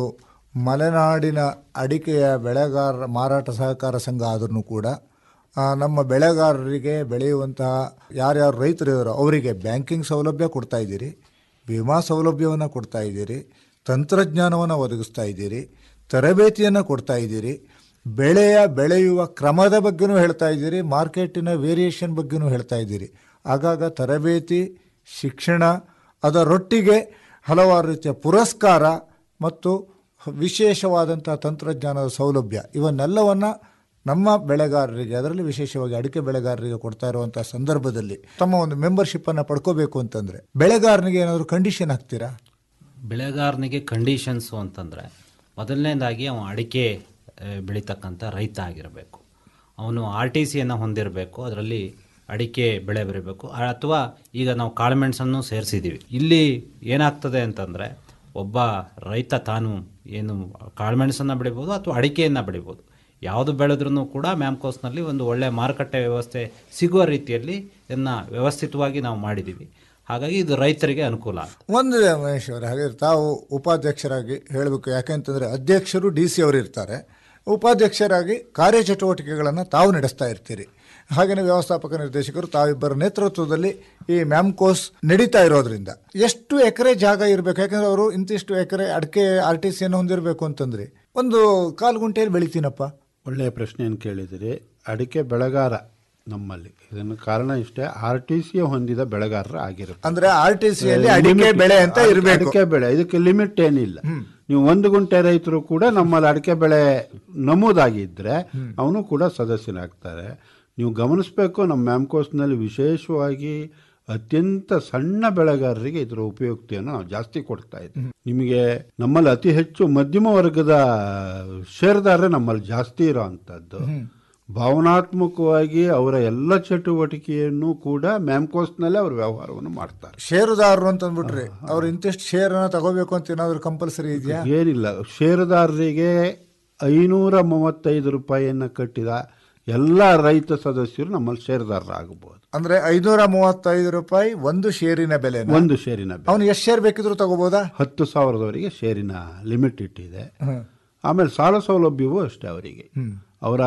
ಮಲೆನಾಡಿನ ಅಡಿಕೆಯ ಬೆಳೆಗಾರರ ಮಾರಾಟ ಸಹಕಾರ ಸಂಘ ಆದ್ರೂ ಕೂಡ ಆ, ನಮ್ಮ ಬೆಳೆಗಾರರಿಗೆ ಬೆಳೆಯುವಂತಹ ಯಾರ್ಯಾರು ರೈತರು ಇದ್ದಾರೋ ಅವರಿಗೆ ಬ್ಯಾಂಕಿಂಗ್ ಸೌಲಭ್ಯ ಕೊಡ್ತಾ ಇದ್ದೀರಿ ವಿಮಾ ಸೌಲಭ್ಯವನ್ನು ಕೊಡ್ತಾ ಇದ್ದೀರಿ ತಂತ್ರಜ್ಞಾನವನ್ನು ಒದಗಿಸ್ತಾ ಇದ್ದೀರಿ ತರಬೇತಿಯನ್ನು ಕೊಡ್ತಾ ಇದ್ದೀರಿ ಬೆಳೆಯ ಬೆಳೆಯುವ ಕ್ರಮದ ಬಗ್ಗೆನೂ ಹೇಳ್ತಾ ಇದ್ದೀರಿ ಮಾರ್ಕೆಟಿನ ವೇರಿಯೇಷನ್ ಬಗ್ಗೆನೂ ಹೇಳ್ತಾ ಇದ್ದೀರಿ ಆಗಾಗ ತರಬೇತಿ ಶಿಕ್ಷಣ ಅದರೊಟ್ಟಿಗೆ ಹಲವಾರು ರೀತಿಯ ಪುರಸ್ಕಾರ ಮತ್ತು ವಿಶೇಷವಾದಂಥ ತಂತ್ರಜ್ಞಾನದ ಸೌಲಭ್ಯ ಇವನ್ನೆಲ್ಲವನ್ನು ನಮ್ಮ ಬೆಳೆಗಾರರಿಗೆ ಅದರಲ್ಲಿ ವಿಶೇಷವಾಗಿ ಅಡಿಕೆ ಬೆಳೆಗಾರರಿಗೆ ಕೊಡ್ತಾ ಇರುವಂಥ ಸಂದರ್ಭದಲ್ಲಿ ತಮ್ಮ ಒಂದು ಮೆಂಬರ್ಶಿಪ್ಪನ್ನು ಪಡ್ಕೋಬೇಕು ಅಂತಂದರೆ ಬೆಳೆಗಾರನಿಗೆ ಏನಾದರೂ ಕಂಡೀಷನ್ ಹಾಕ್ತೀರಾ ಬೆಳೆಗಾರನಿಗೆ ಕಂಡೀಷನ್ಸು ಅಂತಂದರೆ ಮೊದಲನೇದಾಗಿ ಅವನು ಅಡಿಕೆ ಆ, ಬೆಳೀತಕ್ಕಂಥ ರೈತ ಆಗಿರಬೇಕು ಅವನು ಆರ್ ಟಿ ಸಿಯನ್ನು ಹೊಂದಿರಬೇಕು ಅದರಲ್ಲಿ ಅಡಿಕೆ ಬೆಳೆ ಬರಬೇಕು ಅಥವಾ ಈಗ ನಾವು ಕಾಳುಮೆಣಸನ್ನು ಸೇರಿಸಿದ್ದೀವಿ ಇಲ್ಲಿ ಏನಾಗ್ತದೆ ಅಂತಂದರೆ ಒಬ್ಬ ರೈತ ತಾನು ಏನು ಕಾಳುಮೆಣಸನ್ನು ಬೆಳಿಬೋದು ಅಥವಾ ಅಡಿಕೆಯನ್ನು ಬೆಳಿಬೋದು ಯಾವುದು ಬೆಳೆದ್ರೂ ಕೂಡ ಮ್ಯಾಮ್ಕೋಸ್ನಲ್ಲಿ ಒಂದು ಒಳ್ಳೆಯ ಮಾರುಕಟ್ಟೆ ವ್ಯವಸ್ಥೆ ಸಿಗುವ ರೀತಿಯಲ್ಲಿ ಇದನ್ನು ವ್ಯವಸ್ಥಿತವಾಗಿ ನಾವು ಮಾಡಿದ್ದೀವಿ ಹಾಗಾಗಿ ಇದು ರೈತರಿಗೆ ಅನುಕೂಲ ಒಂದಿದೆ ಮಹೇಶ್ ಅವರೇ ಹಾಗಾದ್ರೆ ತಾವು ಉಪಾಧ್ಯಕ್ಷರಾಗಿ ಹೇಳಬೇಕು ಯಾಕೆಂತಂದರೆ ಅಧ್ಯಕ್ಷರು ಡಿ ಸಿ ಅವರು ಇರ್ತಾರೆ ಉಪಾಧ್ಯಕ್ಷರಾಗಿ ಕಾರ್ಯಚಟುವಟಿಕೆಗಳನ್ನು ತಾವು ನಡೆಸ್ತಾ ಇರ್ತೀರಿ ಹಾಗೆಯೇ ವ್ಯವಸ್ಥಾಪಕ ನಿರ್ದೇಶಕರು ತಾವಿಬ್ಬರ ನೇತೃತ್ವದಲ್ಲಿ ಈ ಮ್ಯಾಮ್ಕೋಸ್ ನಡೀತಾ ಇರೋದ್ರಿಂದ ಎಷ್ಟು ಎಕರೆ ಜಾಗ ಇರಬೇಕು ಯಾಕಂದ್ರೆ ಅವರು ಇಂತಿಷ್ಟು ಎಕರೆ ಅಡಿಕೆ ಆರ್ ಟಿ ಸಿಯನ್ನು ಹೊಂದಿರಬೇಕು ಅಂತಂದ್ರೆ ಒಂದು ಕಾಲು ಗುಂಟೆಯಲ್ಲಿ ಬೆಳಿತೀನಪ್ಪ ಒಳ್ಳೆಯ ಪ್ರಶ್ನೆಯನ್ನು ಕೇಳಿದಿರಿ ಅಡಿಕೆ ಬೆಳೆಗಾರ ನಮ್ಮಲ್ಲಿ ಇದನ್ನು ಕಾರಣ ಇಷ್ಟೇ ಆರ್ ಟಿ ಸಿ ಹೊಂದಿದ ಬೆಳೆಗಾರರ ಆಗಿರುತ್ತೆ ಅಂದ್ರೆ ಆರ್ ಟಿ ಸಿ ಯಲ್ಲಿ ಅಡಿಕೆ ಬೆಳೆ ಅಂತ ಇರಬೇಕು ಅಡಿಕೆ ಬೆಳೆ ಇದಕ್ಕೆ ಲಿಮಿಟ್ ಏನಿಲ್ಲ ನೀವು ಒಂದು ಗುಂಟೆ ರೈತರು ಕೂಡ ನಮ್ಮಲ್ಲಿ ಅಡಿಕೆ ಬೆಳೆ ನಮೂದಾಗಿದ್ರೆ ಅವನು ಕೂಡ ಸದಸ್ಯನಾಗ್ತಾರೆ ನೀವು ಗಮನಿಸಬೇಕು ನಮ್ಮ ಮ್ಯಾಮ್ಕೋಸ್ನಲ್ಲಿ ವಿಶೇಷವಾಗಿ ಅತ್ಯಂತ ಸಣ್ಣ ಬೆಳೆಗಾರರಿಗೆ ಇದರ ಉಪಯುಕ್ತಿಯನ್ನು ನಾವು ಜಾಸ್ತಿ ಕೊಡ್ತಾ ಇದ್ದೀವಿ ನಿಮಗೆ ನಮ್ಮಲ್ಲಿ ಅತಿ ಹೆಚ್ಚು ಮಧ್ಯಮ ವರ್ಗದ ಷೇರುದಾರರೇ ನಮ್ಮಲ್ಲಿ ಜಾಸ್ತಿ ಇರೋ ಅಂಥದ್ದು ಭಾವನಾತ್ಮಕವಾಗಿ ಅವರ ಎಲ್ಲ ಚಟುವಟಿಕೆಯನ್ನು ಕೂಡ ಮ್ಯಾಮ್ಕೋಸ್ನಲ್ಲೇ ಅವರು ವ್ಯವಹಾರವನ್ನು ಮಾಡ್ತಾರೆ ಷೇರುದಾರರು ಅಂತ ಅಂದ್ಬಿಟ್ರಿ ಅವ್ರು ಇಂತಿಷ್ಟು ಶೇರ್ ಅನ್ನ ತಗೋಬೇಕು ಅಂತ ಏನಾದ್ರು ಕಂಪಲ್ಸರಿ ಇದೆಯಾ ಏನಿಲ್ಲ ಷೇರುದಾರರಿಗೆ ಐನೂರ ಮೂವತ್ತೈದು ರೂಪಾಯಿಯನ್ನು ಕಟ್ಟಿದ ಎಲ್ಲ ರೈತ ಸದಸ್ಯರು ನಮ್ಮಲ್ಲಿ ಷೇರುದಾರರಾಗಬಹುದು ಅಂದ್ರೆ ಐನೂರ ಮೂವತ್ತೈದು ರೂಪಾಯಿ ಒಂದು ಶೇರಿನ ಬೆಲೆ ಒಂದು ಷೇರಿನ ಬೆಲೆ. ಅವನು ಎಷ್ಟು ಶೇರ್ ಬೇಕಿದ್ರು ತಗೋಬಹುದಾ ಹತ್ತು ಸಾವಿರದವರೆಗೆ ಷೇರಿನ ಲಿಮಿಟ್ ಇಟ್ಟಿದೆ ಹ್ಮ್. ಆಮೇಲೆ ಸಾಲ ಸೌಲಭ್ಯವೂ ಅಷ್ಟೇ ಅವರಿಗೆ ಹ್ಮ್. ಅವರ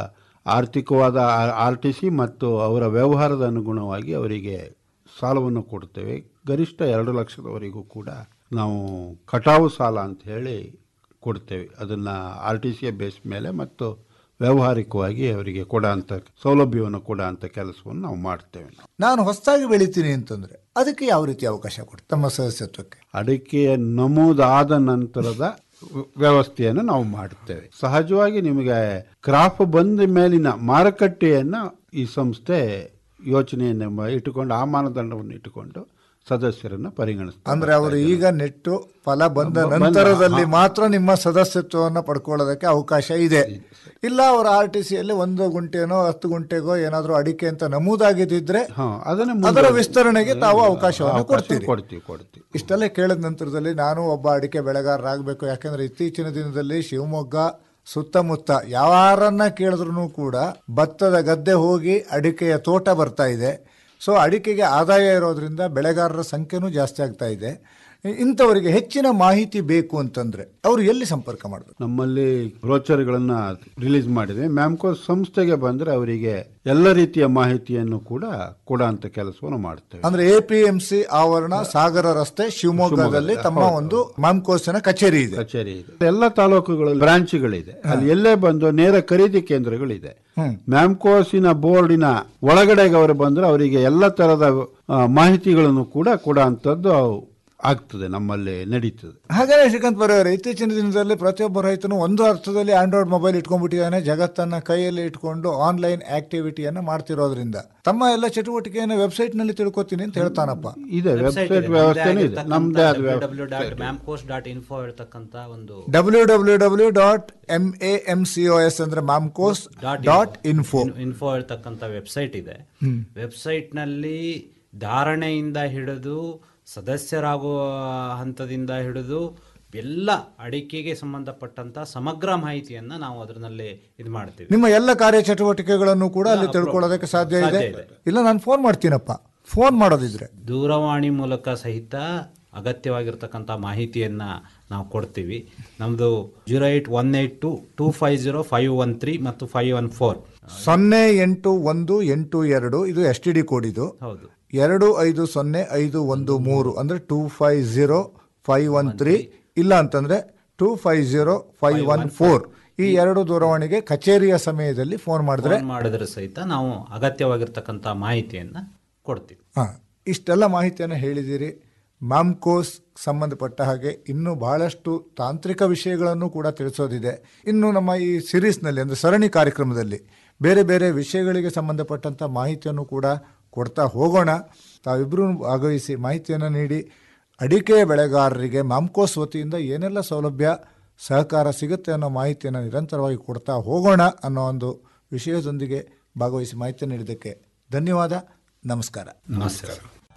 ಆರ್ಥಿಕವಾದ ಆರ್ ಟಿ ಸಿ ಮತ್ತು ಅವರ ವ್ಯವಹಾರದ ಅನುಗುಣವಾಗಿ ಅವರಿಗೆ ಸಾಲವನ್ನು ಕೊಡ್ತೇವೆ ಗರಿಷ್ಠ ಎರಡು ಲಕ್ಷದವರೆಗೂ ಕೂಡ ನಾವು ಕಟಾವು ಸಾಲ ಅಂತ ಹೇಳಿ ಕೊಡ್ತೇವೆ ಅದನ್ನು ಆರ್ ಟಿ ಸಿಯ ಬೇಸ್ ಮೇಲೆ ಮತ್ತು ವ್ಯಾವಹಾರಿಕವಾಗಿ ಅವರಿಗೆ ಕೊಡ ಅಂತ ಸೌಲಭ್ಯವನ್ನು ಕೊಡ ಅಂತ ಕೆಲಸವನ್ನು ನಾವು ಮಾಡ್ತೇವೆ ನಾವು ನಾನು ಹೊಸದಾಗಿ ಬೆಳಿತೀನಿ ಅಂತಂದ್ರೆ ಅದಕ್ಕೆ ಯಾವ ರೀತಿ ಅವಕಾಶ ಕೊಡ್ತಾರೆ ತಮ್ಮ ಸದಸ್ಯತ್ವಕ್ಕೆ ಅಡಿಕೆಯ ನಮೂದಾದ ನಂತರದ ವ್ಯ- ವ್ಯವಸ್ಥೆಯನ್ನು ನಾವು ಮಾಡುತ್ತೇವೆ ಸಹಜವಾಗಿ ನಿಮಗೆ ಕ್ರಾಪ್ ಬಂದ ಮೇಲಿನ ಮಾರುಕಟ್ಟೆಯನ್ನು ಈ ಸಂಸ್ಥೆ ಯೋಚನೆಯನ್ನು ಇಟ್ಟುಕೊಂಡು ಆ ಮಾನದಂಡವನ್ನು ಇಟ್ಟುಕೊಂಡು ಸದಸ್ಯರನ್ನು ಪರಿಗಣಿಸ್ತಾರೆ ಅಂದ್ರೆ ಅವರು ಈಗ ನೆಟ್ಟು ಫಲ ಬಂದ ಬಂದ- ನಂತರದಲ್ಲಿ ಹಾ. ಮಾತ್ರ ನಿಮ್ಮ ಸದಸ್ಯತ್ವವನ್ನು ಪಡ್ಕೊಳ್ಳೋದಕ್ಕೆ ಅವಕಾಶ ಇದೆ ಇಲ್ಲ ಅವರ ಆರ್ ಟಿ ಸಿಯಲ್ಲಿ ಒಂದು ಗುಂಟೆನೋ ಹತ್ತು ಗುಂಟೆಗೋ ಏನಾದರೂ ಅಡಿಕೆ ಅಂತ ನಮೂದಾಗಿದ್ದಿದ್ರೆ ಹಾ, ಅದನ್ನ ಅದರ ಮುಂದೆ- ವಿಸ್ತರಣೆಗೆ ತಾವು ಅವಕಾಶವನ್ನು ಅವಕಾಶ ಕೊಡ್ತೀರಿ ಕೊಡ್ತೀವಿ ಕೊಡ್ತೀವಿ ಇಷ್ಟೆಲ್ಲ ಕೇಳಿದ ನಂತರದಲ್ಲಿ ನಾನು ಒಬ್ಬ ಅಡಿಕೆ ಬೆಳೆಗಾರರಾಗಬೇಕು ಯಾಕೆಂದ್ರೆ ಇತ್ತೀಚಿನ ದಿನದಲ್ಲಿ ಶಿವಮೊಗ್ಗ ಸುತ್ತಮುತ್ತ ಯಾರನ್ನ ಕೇಳಿದ್ರು ಕೂಡ ಭತ್ತದ ಗದ್ದೆ ಹೋಗಿ ಅಡಿಕೆಯ ತೋಟ ಬರ್ತಾ ಇದೆ ಸೊ ಅಡಿಕೆಗೆ ಆದಾಯ ಇರೋದ್ರಿಂದ ಬೆಳೆಗಾರರ ಸಂಖ್ಯೆನೂ ಜಾಸ್ತಿ ಆಗ್ತಾ ಇದೆ ಇಂಥವರಿಗೆ ಹೆಚ್ಚಿನ ಮಾಹಿತಿ ಬೇಕು ಅಂತಂದ್ರೆ ಅವರು ಎಲ್ಲಿ ಸಂಪರ್ಕ ಮಾಡಬೇಕು ನಮ್ಮಲ್ಲಿ ಬ್ರೋಚರ್ಗಳನ್ನ ರಿಲೀಸ್ ಮಾಡಿದೆ ಮ್ಯಾಮ್ಕೋ ಸಂಸ್ಥೆಗೆ ಬಂದ್ರೆ ಅವರಿಗೆ ಎಲ್ಲ ರೀತಿಯ ಮಾಹಿತಿಯನ್ನು ಕೂಡ ಕೊಡ ಅಂತ ಕೆಲಸವನ್ನು ಮಾಡ್ತೇವೆ ಅಂದ್ರೆ ಎ ಪಿ ಎಂ ಸಿ ಆವರಣ ಸಾಗರ ರಸ್ತೆ ಶಿವಮೊಗ್ಗದಲ್ಲಿ ತಮ್ಮ ಹೌದು. ಒಂದು ಮಾಮ್ಕೋಸಿನ ಕಚೇರಿ ಇದೆ ಕಚೇರಿ ಇದೆ ಎಲ್ಲ ತಾಲೂಕುಗಳಲ್ಲಿ ಬ್ರಾಂಚ್ಗಳಿದೆ ಅಲ್ಲಿ ಎಲ್ಲೇ ಬಂದು ನೇರ ಖರೀದಿ ಕೇಂದ್ರಗಳಿದೆ ಹ್ಮ್. ಮ್ಯಾಮ್ಕೋಸಿನ ಬೋರ್ಡಿನ ಒಳಗಡೆಗೆ ಅವರು ಬಂದ್ರೆ ಅವರಿಗೆ ಎಲ್ಲ ತರದ ಆ, ಮಾಹಿತಿಗಳನ್ನು ಕೂಡ ಕೊಡ ಅಂತದ್ದು ಆಗ್ತದೆ ನಮ್ಮಲ್ಲಿ ನಡೀತದೆ ಹಾಗಾದ್ರೆ ಶ್ರೀಕಾಂತ್ ಬರೆಯವರೇ ಇತ್ತೀಚಿನ ದಿನದಲ್ಲಿ ಪ್ರತಿಯೊಬ್ಬ ರೈತನು ಒಂದು ಅರ್ಥದಲ್ಲಿ ಆಂಡ್ರಾಯ್ಡ್ ಮೊಬೈಲ್ ಇಟ್ಕೊಂಡ್ಬಿಟ್ಟಿದ್ದಾನೆ ಜಗತ್ತನ್ನ ಕೈಯಲ್ಲಿ ಇಟ್ಕೊಂಡು ಆನ್ಲೈನ್ ಆಕ್ಟಿವಿಟಿಯನ್ನ ಮಾಡ್ತಿರೋದ್ರಿಂದ ತಮ್ಮ ಎಲ್ಲ ಚಟುವಟಿಕೆಯನ್ನು ವೆಬ್ಸೈಟ್ ನಲ್ಲಿ ತಿಳ್ಕೊತೀನಿ ಅಂತ ಹೇಳ್ತಾನಪ್ಪ ಇದೆ ವೆಬ್ಸೈಟ್ ವ್ಯವಸ್ಥೆನೂ ಇದೆ ನಮ್ದೇ ಆದ ಡಬ್ಲ್ಯೂ ಡಾಟ್ ವ್ಯವಸ್ಥೆ ಮ್ಯಾಮ್ಕೋಸ್ ಡಾಟ್ ಇನ್ಫೋ ಹೇಳ್ತಕ್ಕಂಥ ಒಂದು W W W dot M A M C O S ಅಂದ್ರೆ ಮಾಮ್ಕೋಸ್ ಡಾಟ್ ಇನ್ಫೋ ಇನ್ಫೋ ಹೇಳ್ತಕ್ಕಂಥ ವೆಬ್ಸೈಟ್ ಇದೆ ಹ್ಮ್. ವೆಬ್ಸೈಟ್ ನಲ್ಲಿ ಧಾರಣೆಯಿಂದ ಹಿಡಿದು ಸದಸ್ಯರಾಗುವ ಹಂತದಿಂದ ಹಿಡಿದು ಎಲ್ಲ ಅಡಿಕೆಗೆ ಸಂಬಂಧಪಟ್ಟಂತ ಸಮಗ್ರ ಮಾಹಿತಿಯನ್ನ ನಾವು ಅದರಲ್ಲಿ ಇದು ಮಾಡ್ತೀವಿ ನಿಮ್ಮ ಎಲ್ಲ ಕಾರ್ಯ ಚಟುವಟಿಕೆಗಳನ್ನು ಕೂಡ ಅಲ್ಲಿ ತಿಳ್ಕೊಳ್ಳೋದಕ್ಕೆ ಸಾಧ್ಯ ಇದೆ ಸಾಧ್ಯ ಇದೆ. ಇಲ್ಲ ನಾನು ಫೋನ್ ಮಾಡ್ತೀನಪ್ಪ ಫೋನ್ ಮಾಡೋದಿದ್ರೆ ದೂರವಾಣಿ ಮೂಲಕ ಸಹಿತ ಅಗತ್ಯವಾಗಿರ್ತಕ್ಕಂಥ ಮಾಹಿತಿಯನ್ನ ನಾವು ಕೊಡ್ತೀವಿ ನಮ್ಮದು zero eight one eight two two five zero five one three ಮತ್ತು ಫೈವ್ ಒನ್ ಫೋರ್ ಸೊನ್ನೆ ಎಂಟು ಒಂದು ಎಂಟು ಎರಡು ಇದು ಎಸ್ ಟಿ ಡಿ ಕೋಡ್ ಇದು ಹೌದು ಎರಡು ಐದು ಸೊನ್ನೆ ಐದು ಒಂದು ಮೂರು ಅಂದ್ರೆ two five zero five one three ಇಲ್ಲ ಅಂತಂದ್ರೆ two five zero five one four ಈ ಎರಡು ದೂರವಾಣಿಗೆ ಕಚೇರಿಯ ಸಮಯದಲ್ಲಿ ಫೋನ್ ಮಾಡಿದ್ರೆ ಫೋನ್ ಮಾಡಿದ್ರೆ ಸಹಿತ ನಾವು ಅಗತ್ಯವಾಗಿರ್ತಕ್ಕಂಥ ಮಾಹಿತಿಯನ್ನ ಕೊಡ್ತೀವಿ ಹಾ ಇಷ್ಟೆಲ್ಲ ಮಾಹಿತಿಯನ್ನು ಹೇಳಿದ್ದೀರಿ ಮಾಮ್ಕೋಸ್ ಸಂಬಂಧಪಟ್ಟ ಹಾಗೆ ಇನ್ನೂ ಬಹಳಷ್ಟು ತಾಂತ್ರಿಕ ವಿಷಯಗಳನ್ನು ಕೂಡ ತಿಳಿಸೋದಿದೆ ಇನ್ನು ನಮ್ಮ ಈ ಸಿರೀಸ್ನಲ್ಲಿ ಅಂದರೆ ಸರಣಿ ಕಾರ್ಯಕ್ರಮದಲ್ಲಿ ಬೇರೆ ಬೇರೆ ವಿಷಯಗಳಿಗೆ ಸಂಬಂಧಪಟ್ಟಂಥ ಮಾಹಿತಿಯನ್ನು ಕೂಡ ಕೊಡ್ತಾ ಹೋಗೋಣ ತಾವಿಬ್ಬರೂ ಭಾಗವಹಿಸಿ ಮಾಹಿತಿಯನ್ನು ನೀಡಿ ಅಡಿಕೆ ಬೆಳೆಗಾರರಿಗೆ ಮಾಮ್ಕೋಸ್ ವತಿಯಿಂದ ಏನೆಲ್ಲ ಸೌಲಭ್ಯ ಸಹಕಾರ ಸಿಗುತ್ತೆ ಅನ್ನೋ ಮಾಹಿತಿಯನ್ನು ನಿರಂತರವಾಗಿ ಕೊಡ್ತಾ ಹೋಗೋಣ ಅನ್ನೋ ಒಂದು ವಿಷಯದೊಂದಿಗೆ ಭಾಗವಹಿಸಿ ಮಾಹಿತಿ ನೀಡಿದ್ದಕ್ಕೆ ಧನ್ಯವಾದ ನಮಸ್ಕಾರ ನಮಸ್ಕಾರ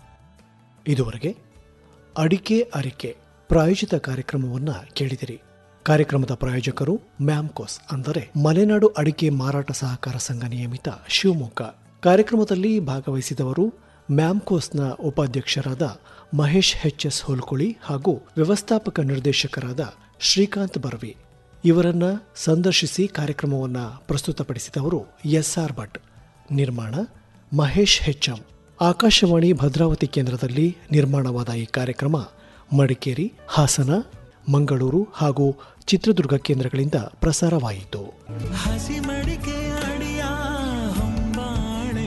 ಇದುವರೆಗೆ ಅಡಿಕೆ ಅರಿಕೆ ಪ್ರಾಯೋಜಿತ ಕಾರ್ಯಕ್ರಮವನ್ನ ಕೇಳಿದಿರಿ ಕಾರ್ಯಕ್ರಮದ ಪ್ರಾಯೋಜಕರು ಮ್ಯಾಮ್ಕೋಸ್ ಅಂದರೆ ಮಲೆನಾಡು ಅಡಿಕೆ ಮಾರಾಟ ಸಹಕಾರ ಸಂಘ ನಿಯಮಿತ ಶಿವಮೊಗ್ಗ ಕಾರ್ಯಕ್ರಮದಲ್ಲಿ ಭಾಗವಹಿಸಿದವರು ಮ್ಯಾಮ್ಕೋಸ್ನ ಉಪಾಧ್ಯಕ್ಷರಾದ ಮಹೇಶ್ ಎಚ್ ಎಸ್ ಹೋಲ್ಕುಳಿ ಹಾಗೂ ವ್ಯವಸ್ಥಾಪಕ ನಿರ್ದೇಶಕರಾದ ಶ್ರೀಕಾಂತ್ ಬರ್ವಿ ಇವರನ್ನ ಸಂದರ್ಶಿಸಿ ಕಾರ್ಯಕ್ರಮವನ್ನ ಪ್ರಸ್ತುತಪಡಿಸಿದವರು ಎಸ್ಆರ್ ಭಟ್ ನಿರ್ಮಾಣ ಮಹೇಶ್ ಹೆಚ್ಎಂ ಆಕಾಶವಾಣಿ ಭದ್ರಾವತಿ ಕೇಂದ್ರದಲ್ಲಿ ನಿರ್ಮಾಣವಾದ ಈ ಕಾರ್ಯಕ್ರಮ ಮಡಿಕೇರಿ ಹಾಸನ ಮಂಗಳೂರು ಹಾಗೂ ಚಿತ್ರದುರ್ಗ ಕೇಂದ್ರಗಳಿಂದ ಪ್ರಸಾರವಾಯಿತು ಹಸಿ ಮಡಿಕೆ ಅಡಿಯ ಹೊಂಬಾಳೆ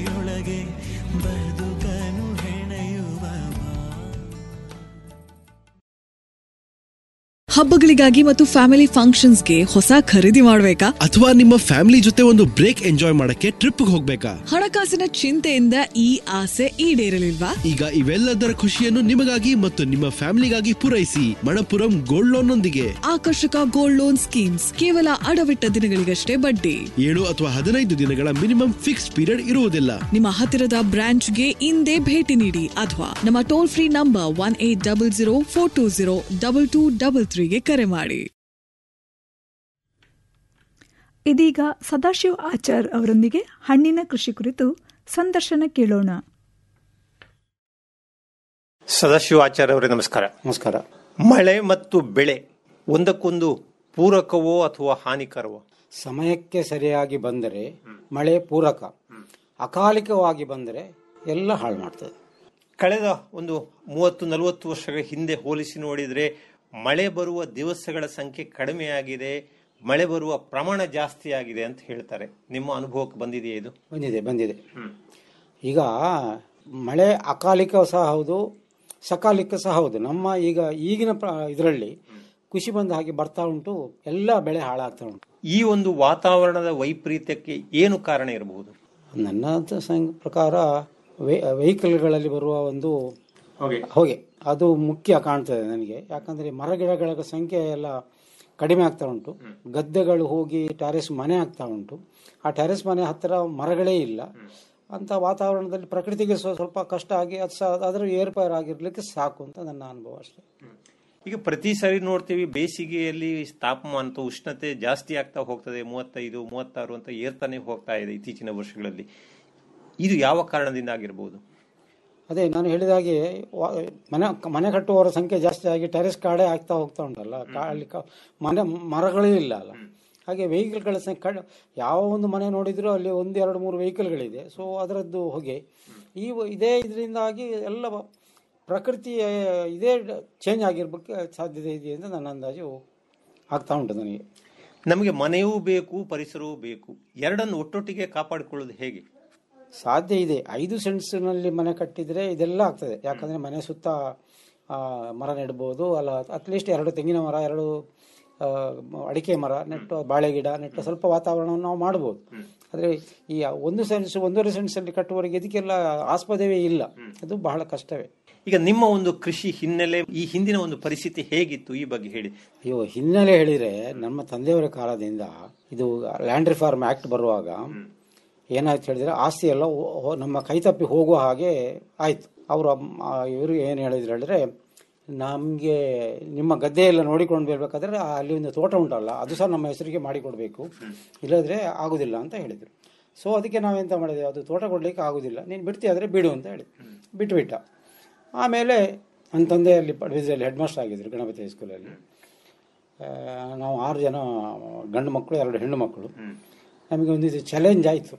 ಹಬ್ಬಗಳಿಗಾಗಿ ಮತ್ತು ಫ್ಯಾಮಿಲಿ ಫಂಕ್ಷನ್ಸ್ಗೆ ಹೊಸ ಖರೀದಿ ಮಾಡ್ಬೇಕಾ ಅಥವಾ ನಿಮ್ಮ ಫ್ಯಾಮಿಲಿ ಜೊತೆ ಒಂದು ಬ್ರೇಕ್ ಎಂಜಾಯ್ ಮಾಡಕ್ಕೆ ಟ್ರಿಪ್ ಹೋಗ್ಬೇಕಾ ಹಣಕಾಸಿನ ಚಿಂತೆಯಿಂದ ಈ ಆಸೆ ಈಡೇರಲಿಲ್ವಾ ಈಗ ಇವೆಲ್ಲದರ ಖುಷಿಯನ್ನು ನಿಮಗಾಗಿ ಮತ್ತು ನಿಮ್ಮ ಫ್ಯಾಮಿಲಿಗಾಗಿ ಪೂರೈಸಿ ಮಣಪುರಂ ಗೋಲ್ಡ್ ಲೋನ್ ನೊಂದಿಗೆ ಆಕರ್ಷಕ ಗೋಲ್ಡ್ ಲೋನ್ ಸ್ಕೀಮ್ಸ್ ಕೇವಲ ಅಡವಿಟ್ಟ ದಿನಗಳಿಗಷ್ಟೇ ಬಡ್ಡಿ ಏಳು ಅಥವಾ ಹದಿನೈದು ದಿನಗಳ ಮಿನಿಮಮ್ ಫಿಕ್ಸ್ ಪೀರಿಯಡ್ ಇರುವುದಿಲ್ಲ ನಿಮ್ಮ ಹತ್ತಿರದ ಬ್ರಾಂಚ್ಗೆ ಇಂದೇ ಭೇಟಿ ನೀಡಿ ಅಥವಾ ನಮ್ಮ toll free number one eight double zero four two zero double two double ತ್ರೀಗೆ ಕರೆ ಮಾಡಿ ಇದೀಗ ಸದಾಶಿವ್ ಆಚಾರ್ ಅವರೊಂದಿಗೆ ಹಣ್ಣಿನ ಕೃಷಿ ಕುರಿತು ಸಂದರ್ಶನ ಕೇಳೋಣ ಸದಾಶಿವ ಆಚಾರ್ಯ ಅವರೇ ನಮಸ್ಕಾರ ನಮಸ್ಕಾರ ಮಳೆ ಮತ್ತು ಬೆಳೆ ಒಂದಕ್ಕೊಂದು ಪೂರಕವೋ ಅಥವಾ ಹಾನಿಕರವೋ ಸಮಯಕ್ಕೆ ಸರಿಯಾಗಿ ಬಂದರೆ ಮಳೆ ಪೂರಕ ಅಕಾಲಿಕವಾಗಿ ಬಂದರೆ ಎಲ್ಲ ಹಾಳು ಮಾಡ್ತದೆ ಕಳೆದ ಒಂದು ಮೂವತ್ತು ನಲವತ್ತು ವರ್ಷಗಳ ಹಿಂದೆ ಹೋಲಿಸಿ ನೋಡಿದರೆ ಮಳೆ ಬರುವ ದಿವಸಗಳ ಸಂಖ್ಯೆ ಕಡಿಮೆಯಾಗಿದೆ ಮಳೆ ಬರುವ ಪ್ರಮಾಣ ಜಾಸ್ತಿ ಆಗಿದೆ ಅಂತ ಹೇಳ್ತಾರೆ ನಿಮ್ಮ ಅನುಭವಕ್ಕೆ ಬಂದಿದೆಯೇ ಇದು ಬಂದಿದೆ ಬಂದಿದೆ ಈಗ ಮಳೆ ಅಕಾಲಿಕ ಸಹ ಹೌದು ಸಕಾಲಿಕ ಸಹ ಹೌದು ನಮ್ಮ ಈಗ ಈಗಿನ ಇದರಲ್ಲಿ ಖುಷಿ ಬಂದ ಹಾಗೆ ಬರ್ತಾ ಉಂಟು ಎಲ್ಲ ಬೆಳೆ ಹಾಳಾಗ್ತಾ ಉಂಟು ಈ ಒಂದು ವಾತಾವರಣದ ವೈಪರೀತ್ಯಕ್ಕೆ ಏನು ಕಾರಣ ಇರಬಹುದು ನನ್ನ ತ- ಸಂ- ಪ್ರಕಾರ ವೆಹಿಕಲ್ಗಳಲ್ಲಿ ಬರುವ ಒಂದು ಹೊಗೆ ಹೊಗೆ ಅದು ಮುಖ್ಯ ಕಾಣ್ತದೆ ನನಗೆ ಯಾಕಂದ್ರೆ ಮರ ಗಿಡಗಳ ಸಂಖ್ಯೆ ಎಲ್ಲ ಕಡಿಮೆ ಆಗ್ತಾ ಉಂಟು ಗದ್ದೆಗಳು ಹೋಗಿ ಟ್ಯಾರೆಸ್ ಮನೆ ಆಗ್ತಾ ಉಂಟು ಆ ಟ್ಯಾರೆಸ್ ಮನೆ ಹತ್ತಿರ ಮರಗಳೇ ಇಲ್ಲ ಅಂತ ವಾತಾವರಣದಲ್ಲಿ ಪ್ರಕೃತಿಗೆ ಸ್ವ- ಸ್ವಲ್ಪ ಕಷ್ಟ ಆಗಿ ಅದು ಸಹ ಅದರ ಏರ್ಪೇರ್ ಆಗಿರ್ಲಿಕ್ಕೆ ಸಾಕು ಅಂತ ನನ್ನ ಅನುಭವ ಅಷ್ಟೇ ಈಗ ಪ್ರತಿ ಸಾರಿ ನೋಡ್ತೀವಿ ಬೇಸಿಗೆಯಲ್ಲಿ ತಾಪಮಾನ ಅಥವಾ ಉಷ್ಣತೆ ಜಾಸ್ತಿ ಆಗ್ತಾ ಹೋಗ್ತದೆ ಮೂವತ್ತೈದು ಮೂವತ್ತಾರು ಅಂತ ಏರ್ತಾನೆ ಹೋಗ್ತಾ ಇದೆ ಇತ್ತೀಚಿನ ವರ್ಷಗಳಲ್ಲಿ ಇದು ಯಾವ ಕಾರಣದಿಂದ ಆಗಿರಬಹುದು ಅದೇ ನಾನು ಹೇಳಿದ ಹಾಗೆ ವಾ- ಮನೆ ಮನೆ ಕಟ್ಟುವವರ ಸಂಖ್ಯೆ ಜಾಸ್ತಿ ಆಗಿ ಟೆರೆಸ್ ಕಾಡೆ ಆಗ್ತಾ ಹೋಗ್ತಾ ಉಂಟಲ್ಲ ಕಾ- ಅಲ್ಲಿ ಕ- ಮನೆ ಮರಗಳೇ ಇಲ್ಲ ಅಲ್ಲ ಹಾಗೆ ವೆಹಿಕಲ್ಗಳ ಸಂಖ್ಯೆ ಕಡ್- ಯಾವ ಒಂದು ಮನೆ ನೋಡಿದ್ರು ಅಲ್ಲಿ ಒಂದು ಎರಡು ಮೂರು ವೆಹಿಕಲ್ಗಳಿದೆ ಸೊ ಅದರದ್ದು ಹೊಗೆ ಈ ವ- ಇದೇ ಇದರಿಂದಾಗಿ ಎಲ್ಲ ಬ- ಪ್ರಕೃತಿ ಇದೇ ಚೇಂಜ್ ಆಗಿರ್ಬೇಕು ಸಾಧ್ಯತೆ ಇದೆ ಅಂತ ನನ್ನ ಅಂದಾಜು ಆಗ್ತಾ ಉಂಟು ನನಗೆ ನಮಗೆ ಮನೆಯೂ ಬೇಕು ಪರಿಸರವೂ ಬೇಕು ಎರಡನ್ನು ಒಟ್ಟೊಟ್ಟಿಗೆ ಕಾಪಾಡಿಕೊಳ್ಳೋದು ಹೇಗೆ ಸಾಧ್ಯ ಇದೆ ಐದು ಸೆಂಟ್ಸ್ನಲ್ಲಿ ಮನೆ ಕಟ್ಟಿದ್ರೆ ಇದೆಲ್ಲ ಆಗ್ತದೆ ಯಾಕಂದ್ರೆ ಮನೆ ಸುತ್ತ ಆ, ಮರ ನೆಡ್ಬೋದು ಅಲ್ಲ ಅಟ್ಲೀಸ್ಟ್ ಎರಡು ತೆಂಗಿನ ಮರ ಎರಡು ಆ, ಅಡಿಕೆ ಮರ ನೆಟ್ಟು ಬಾಳೆ ಗಿಡ ನೆಟ್ಟು ಸ್ವಲ್ಪ ವಾತಾವರಣವನ್ನು ನಾವು ಮಾಡ್ಬೋದು ಆದರೆ ಈ ಒಂದು ಸೆನ್ಸ್ ಒಂದೂವರೆ ಸೆನ್ಸಲ್ಲಿ ಕಟ್ಟುವವರೆಗೆ ಇದಕ್ಕೆಲ್ಲ ಆಸ್ಪದವೇ ಇಲ್ಲ ಅದು ಬಹಳ ಕಷ್ಟವೇ ಈಗ ನಿಮ್ಮ ಒಂದು ಕೃಷಿ ಹಿನ್ನೆಲೆ ಈ ಹಿಂದಿನ ಒಂದು ಪರಿಸ್ಥಿತಿ ಹೇಗಿತ್ತು ಈ ಬಗ್ಗೆ ಹೇಳಿ ಅಯ್ಯೋ ಹಿನ್ನೆಲೆ ಹೇಳಿದ್ರೆ ನಮ್ಮ ತಂದೆಯವರ ಕಾಲದಿಂದ ಇದು ಲ್ಯಾಂಡ್ ರಿಫಾರ್ಮ್ ಆಕ್ಟ್ ಬರುವಾಗ ಏನಾಯ್ತು ಹೇಳಿದ್ರೆ ಆಸ್ತಿ ಎಲ್ಲ ಹೋ- ಹೋ- ನಮ್ಮ ಕೈತಪ್ಪಿ ಹೋಗುವ ಹಾಗೆ ಆಯ್ತು ಅವರು ಇವರು ಏನು ಹೇಳಿದ್ರು ಹೇಳಿದ್ರೆ ನಮಗೆ ನಿಮ್ಮ ಗದ್ದೆ ಎಲ್ಲ ನೋಡಿಕೊಂಡು ಬರ್ಬೇಕಾದ್ರೆ ಆ ಅಲ್ಲಿ ಒಂದು ತೋಟ ಉಂಟಲ್ಲ ಅದು ಸಹ ನಮ್ಮ ಹೆಸರಿಗೆ ಮಾಡಿಕೊಡ್ಬೇಕು ಇಲ್ಲದ್ರೆ ಆಗುದಿಲ್ಲ ಅಂತ ಹೇಳಿದ್ರು ಸೊ ಅದಕ್ಕೆ ನಾವೆಂತ ಮಾಡಿದೆ ಅದು ತೋಟ ಕೊಡ್ಲಿಕ್ಕೆ ಆಗುದಿಲ್ಲ ನೀನು ಬಿಡ್ತೀಯಾದ್ರೆ ಬಿಡು ಅಂತ ಹೇಳಿ ಬಿಟ್ಟುಬಿಟ್ಟ ಆಮೇಲೆ ನನ್ನ ತಂದೆ ಅಲ್ಲಿ ಪಡುವಿದ್ರಲ್ಲಿ ಹೆಡ್ ಮಾಸ್ಟರ್ ಆಗಿದ್ರು ಗಣಪತಿ ಹೈಸ್ಕೂಲಲ್ಲಿ ಆ, ನಾವು ಆರು ಜನ ಗಂಡು ಮಕ್ಕಳು ಎರಡು ಹೆಣ್ಣು ಮಕ್ಕಳು ನಮಗೆ ಒಂದು ಇದು ಚಾಲೆಂಜ್ ಆಯಿತು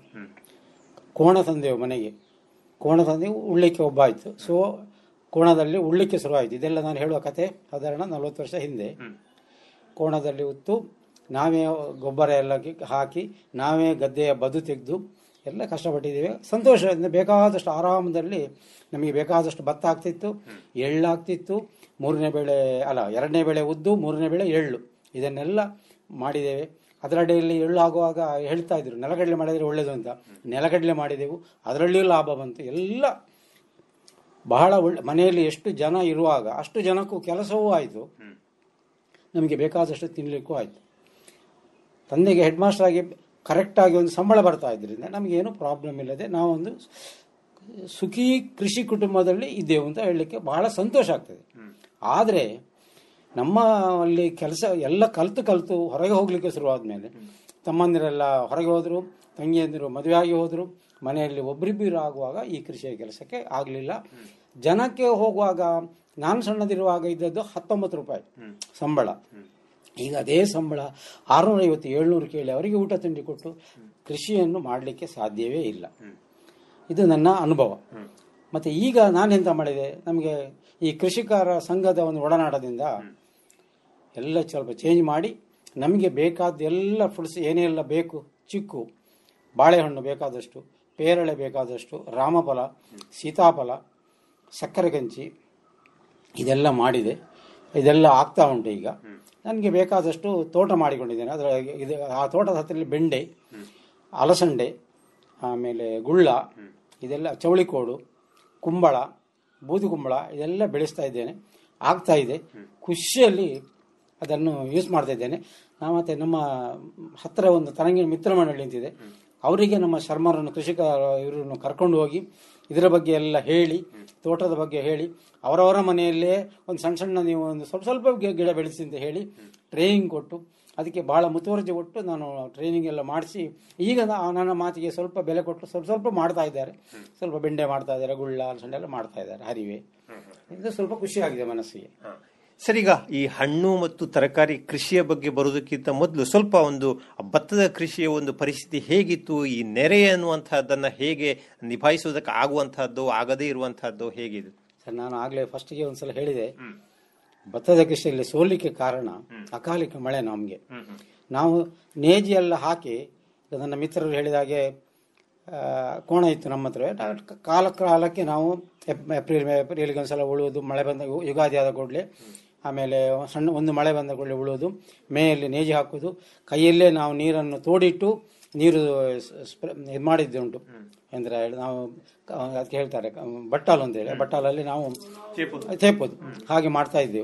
ಕೋಣ ತಂದೆವು ಮನೆಗೆ ಕೋಣ ತಂದೆವು ಉಳ್ಳಿಕ್ಕೆ ಒಬ್ಬ ಆಯಿತು ಸೊ ಕೋಣದಲ್ಲಿ ಉಳ್ಳಿಕ್ಕೆ ಶುರುವಾಯಿತು ಇದೆಲ್ಲ ನಾನು ಹೇಳುವ ಕತೆ ಸಾಧಾರಣ ನಲವತ್ತು ವರ್ಷ ಹಿಂದೆ ಕೋಣದಲ್ಲಿ ಉತ್ತು ನಾವೇ ಗೊಬ್ಬರ ಎಲ್ಲ ಕಿ- ಹಾಕಿ ನಾವೇ ಗದ್ದೆಯ ಬದು ತೆಗೆದು ಎಲ್ಲ ಕಷ್ಟಪಟ್ಟಿದ್ದೇವೆ ಸಂತೋಷದಿಂದ ಬೇಕಾದಷ್ಟು ಆರಾಮದಲ್ಲಿ ನಮಗೆ ಬೇಕಾದಷ್ಟು ಭತ್ತ ಆಗ್ತಿತ್ತು ಎಳ್ಳು ಆಗ್ತಿತ್ತು ಮೂರನೇ ಬೆಳೆ ಅಲ್ಲ ಎರಡನೇ ಬೆಳೆ ಉದ್ದು ಮೂರನೇ ಬೆಳೆ ಎಳ್ಳು ಇದನ್ನೆಲ್ಲ ಮಾಡಿದ್ದೇವೆ ಅದರಡಿಯಲ್ಲಿ ಎಳ್ಳು ಆಗುವಾಗ ಹೇಳ್ತಾ ಇದ್ರು ನೆಲಗಡಲೆ ಮಾಡಿದರೆ ಒಳ್ಳೇದು ಅಂತ ನೆಲಗಡಲೆ ಮಾಡಿದೆವು ಅದರಲ್ಲಿಯೂ ಲಾಭ ಬಂತು ಎಲ್ಲ ಬಹಳ ಒಳ್ಳೆ ಮನೆಯಲ್ಲಿ ಎಷ್ಟು ಜನ ಇರುವಾಗ ಅಷ್ಟು ಜನಕ್ಕೂ ಕೆಲಸವೂ ಆಯಿತು ನಮಗೆ ಬೇಕಾದಷ್ಟು ತಿನ್ನಲಿಕ್ಕೂ ಆಯಿತು ತಂದೆಗೆ ಹೆಡ್ ಮಾಸ್ಟರ್ ಆಗಿ ಕರೆಕ್ಟಾಗಿ ಒಂದು ಸಂಬಳ ಬರ್ತಾ ಇದ್ರಿಂದ ನಮಗೇನು ಪ್ರಾಬ್ಲಮ್ ಇಲ್ಲದೆ ನಾವೊಂದು ಸುಖಿ ಕೃಷಿ ಕುಟುಂಬದಲ್ಲಿ ಇದ್ದೇವೆ ಅಂತ ಹೇಳಲಿಕ್ಕೆ ಬಹಳ ಸಂತೋಷ ಆಗ್ತದೆ ಆದರೆ ನಮ್ಮ ಅಲ್ಲಿ ಕೆಲಸ ಎಲ್ಲ ಕಲ್ತು ಕಲ್ತು ಹೊರಗೆ ಹೋಗ್ಲಿಕ್ಕೆ ಶುರುವಾದ ಮೇಲೆ ತಮ್ಮಂದಿರೆಲ್ಲ ಹೊರಗೆ ಹೋದರು ತಂಗಿಯಂದಿರು ಮದುವೆ ಆಗಿ ಹೋದರು ಮನೆಯಲ್ಲಿ ಒಬ್ಬರಿಬ್ಬರು ಆಗುವಾಗ ಈ ಕೃಷಿಯ ಕೆಲಸಕ್ಕೆ ಆಗಲಿಲ್ಲ ಜನಕ್ಕೆ ಹೋಗುವಾಗ ನಾನು ಸಣ್ಣದಿರುವಾಗ ಇದ್ದದ್ದು ಹತ್ತೊಂಬತ್ತು ರೂಪಾಯಿ ಸಂಬಳ ಈಗ ಅದೇ ಸಂಬಳ ಆರುನೂರ ಐವತ್ತು ಏಳ್ನೂರು ಕೇಳಿ ಅವರಿಗೆ ಊಟ ತಿಂಡಿ ಕೊಟ್ಟು ಕೃಷಿಯನ್ನು ಮಾಡಲಿಕ್ಕೆ ಸಾಧ್ಯವೇ ಇಲ್ಲ ಇದು ನನ್ನ ಅನುಭವ ಮತ್ತೆ ಈಗ ನಾನೆಂತ ಮಾಡಿದೆ ನಮಗೆ ಈ ಕೃಷಿಕರ ಸಂಘದ ಒಂದು ಒಡನಾಟದಿಂದ ಎಲ್ಲ ಸ್ವಲ್ಪ ಚೇಂಜ್ ಮಾಡಿ ನಮಗೆ ಬೇಕಾದ ಎಲ್ಲ ಫ್ರೂಟ್ಸ್ ಏನೆಲ್ಲ ಬೇಕು ಚಿಕ್ಕು ಬಾಳೆಹಣ್ಣು ಬೇಕಾದಷ್ಟು ಪೇರಳೆ ಬೇಕಾದಷ್ಟು ರಾಮಫಲ ಸೀತಾಫಲ ಸಕ್ಕರೆ ಗಂಜಿ ಇದೆಲ್ಲ ಮಾಡಿದೆ ಇದೆಲ್ಲ ಆಗ್ತಾ ಉಂಟು ಈಗ ನನಗೆ ಬೇಕಾದಷ್ಟು ತೋಟ ಮಾಡಿಕೊಂಡಿದ್ದೇನೆ ಅದರ ಇದು ಆ ತೋಟದ ಹತ್ತಿರ ಬೆಂಡೆ ಅಲಸಂಡೆ ಆಮೇಲೆ ಗುಳ್ಳ ಇದೆಲ್ಲ ಚವಳಿಕೋಡು ಕುಂಬಳ ಬೂದು ಕುಂಬಳ ಇದೆಲ್ಲ ಬೆಳೆಸ್ತಾ ಇದ್ದೇನೆ ಆಗ್ತಾ ಇದೆ ಖುಷಿಯಲ್ಲಿ ಅದನ್ನು ಯೂಸ್ ಮಾಡ್ತಾ ಇದ್ದೇನೆ ನಾ ಮತ್ತೆ ನಮ್ಮ ಹತ್ತಿರ ಒಂದು ತರಂಗಿನ ಮಿತ್ರ ಮಂಡಳಿ ಅಂತಿದೆ ಅವರಿಗೆ ನಮ್ಮ ಶರ್ಮರನ್ನು ಕೃಷಿಕ ಇವರನ್ನು ಕರ್ಕೊಂಡು ಹೋಗಿ ಇದರ ಬಗ್ಗೆ ಎಲ್ಲ ಹೇಳಿ ತೋಟದ ಬಗ್ಗೆ ಹೇಳಿ ಅವರವರ ಮನೆಯಲ್ಲೇ ಒಂದು ಸಣ್ಣ ಸಣ್ಣ ನೀವು ಒಂದು ಸ್ವಲ್ಪ ಸ್ವಲ್ಪ ಗಿ- ಗಿಡ ಬೆಳೆಸಿ ಅಂತ ಹೇಳಿ ಟ್ರೈನಿಂಗ್ ಕೊಟ್ಟು ಅದಕ್ಕೆ ಬಹಳ ಮುತುವರ್ಜಿ ಕೊಟ್ಟು ನಾನು ಟ್ರೈನಿಂಗ್ ಎಲ್ಲ ಮಾಡಿಸಿ ಈಗ ನಾ- ನನ್ನ ಮಾತಿಗೆ ಸ್ವಲ್ಪ ಬೆಲೆ ಕೊಟ್ಟು ಸ್ವಲ್ಪ ಸ್ವಲ್ಪ ಮಾಡ್ತಾ ಇದ್ದಾರೆ ಸ್ವಲ್ಪ ಬೆಂಡೆ ಮಾಡ್ತಾ ಇದ್ದಾರೆ ಗುಳ್ಳ ಅಲಸಂಡೆ ಎಲ್ಲ ಮಾಡ್ತಾ ಇದ್ದಾರೆ ಹರಿವೆ ಇದು ಸ್ವಲ್ಪ ಖುಷಿಯಾಗಿದೆ ಮನಸ್ಸಿಗೆ ಸರ್ ಈಗ ಈ ಹಣ್ಣು ಮತ್ತು ತರಕಾರಿ ಕೃಷಿಯ ಬಗ್ಗೆ ಬರೋದಕ್ಕಿಂತ ಮೊದಲು ಸ್ವಲ್ಪ ಒಂದು ಭತ್ತದ ಕೃಷಿಯ ಒಂದು ಪರಿಸ್ಥಿತಿ ಹೇಗಿತ್ತು ಈ ನೆರೆ ಅನ್ನುವಂತಹದ್ದನ್ನ ಹೇಗೆ ನಿಭಾಯಿಸುವುದಕ್ಕೆ ಆಗುವಂತಹದ್ದು ಆಗದೇ ಇರುವಂತಹದ್ದು ಹೇಗಿದೆ ಸರ್ ನಾನು ಆಗಲೇ ಫಸ್ಟಿಗೆ ಒಂದ್ಸಲ ಹೇಳಿದೆ ಭತ್ತದ ಕೃಷಿಯಲ್ಲಿ ಸೋಲಿಕ್ಕೆ ಕಾರಣ ಅಕಾಲಿಕ ಮಳೆ ನಮಗೆ ನಾವು ನೇಜಿ ಎಲ್ಲ ಹಾಕಿ ಈಗ ನನ್ನ ಮಿತ್ರರು ಹೇಳಿದ ಹಾಗೆ ಆ, ಕೋಣ ಇತ್ತು ನಮ್ಮ ಹತ್ರ ನಾ- ಕಾಲ ಕಾಲಕ್ಕೆ ನಾವು ಎಪ್- ಏಪ್ರಿಲ್ ಮೇ ಏಪ್ರಿಲ್ಗೆ ಒಂದ್ಸಲ ಉಳುವುದು ಮಳೆ ಬಂದ ಯು- ಯುಗಾದಿ ಆದ ಕೂಡಲೇ ಆಮೇಲೆ ಸಣ್ಣ ಒಂದು ಮಳೆ ಬಂದ ಕೂಡಲೇ ಉಳುವುದು ಮೇಯಲ್ಲಿ ನೇಜಿ ಹಾಕುವುದು ಕೈಯಲ್ಲೇ ನಾವು ನೀರನ್ನು ತೋಡಿಟ್ಟು ನೀರು ಸ್ಪ್ರೇ ಇದು ಮಾಡಿದ್ದುಂಟು ಅಂದ್ರೆ ನಾವು ಕ- ಅದಕ್ಕೆ ಹೇಳ್ತಾರೆ ಕ- ಬಟ್ಟಾಲು ಅಂತ ಹೇಳಿ ಬಟ್ಟಾಲಲ್ಲಿ ನಾವು ತೇಪೋದು ಹಾಗೆ ಮಾಡ್ತಾ ಇದ್ದೆವು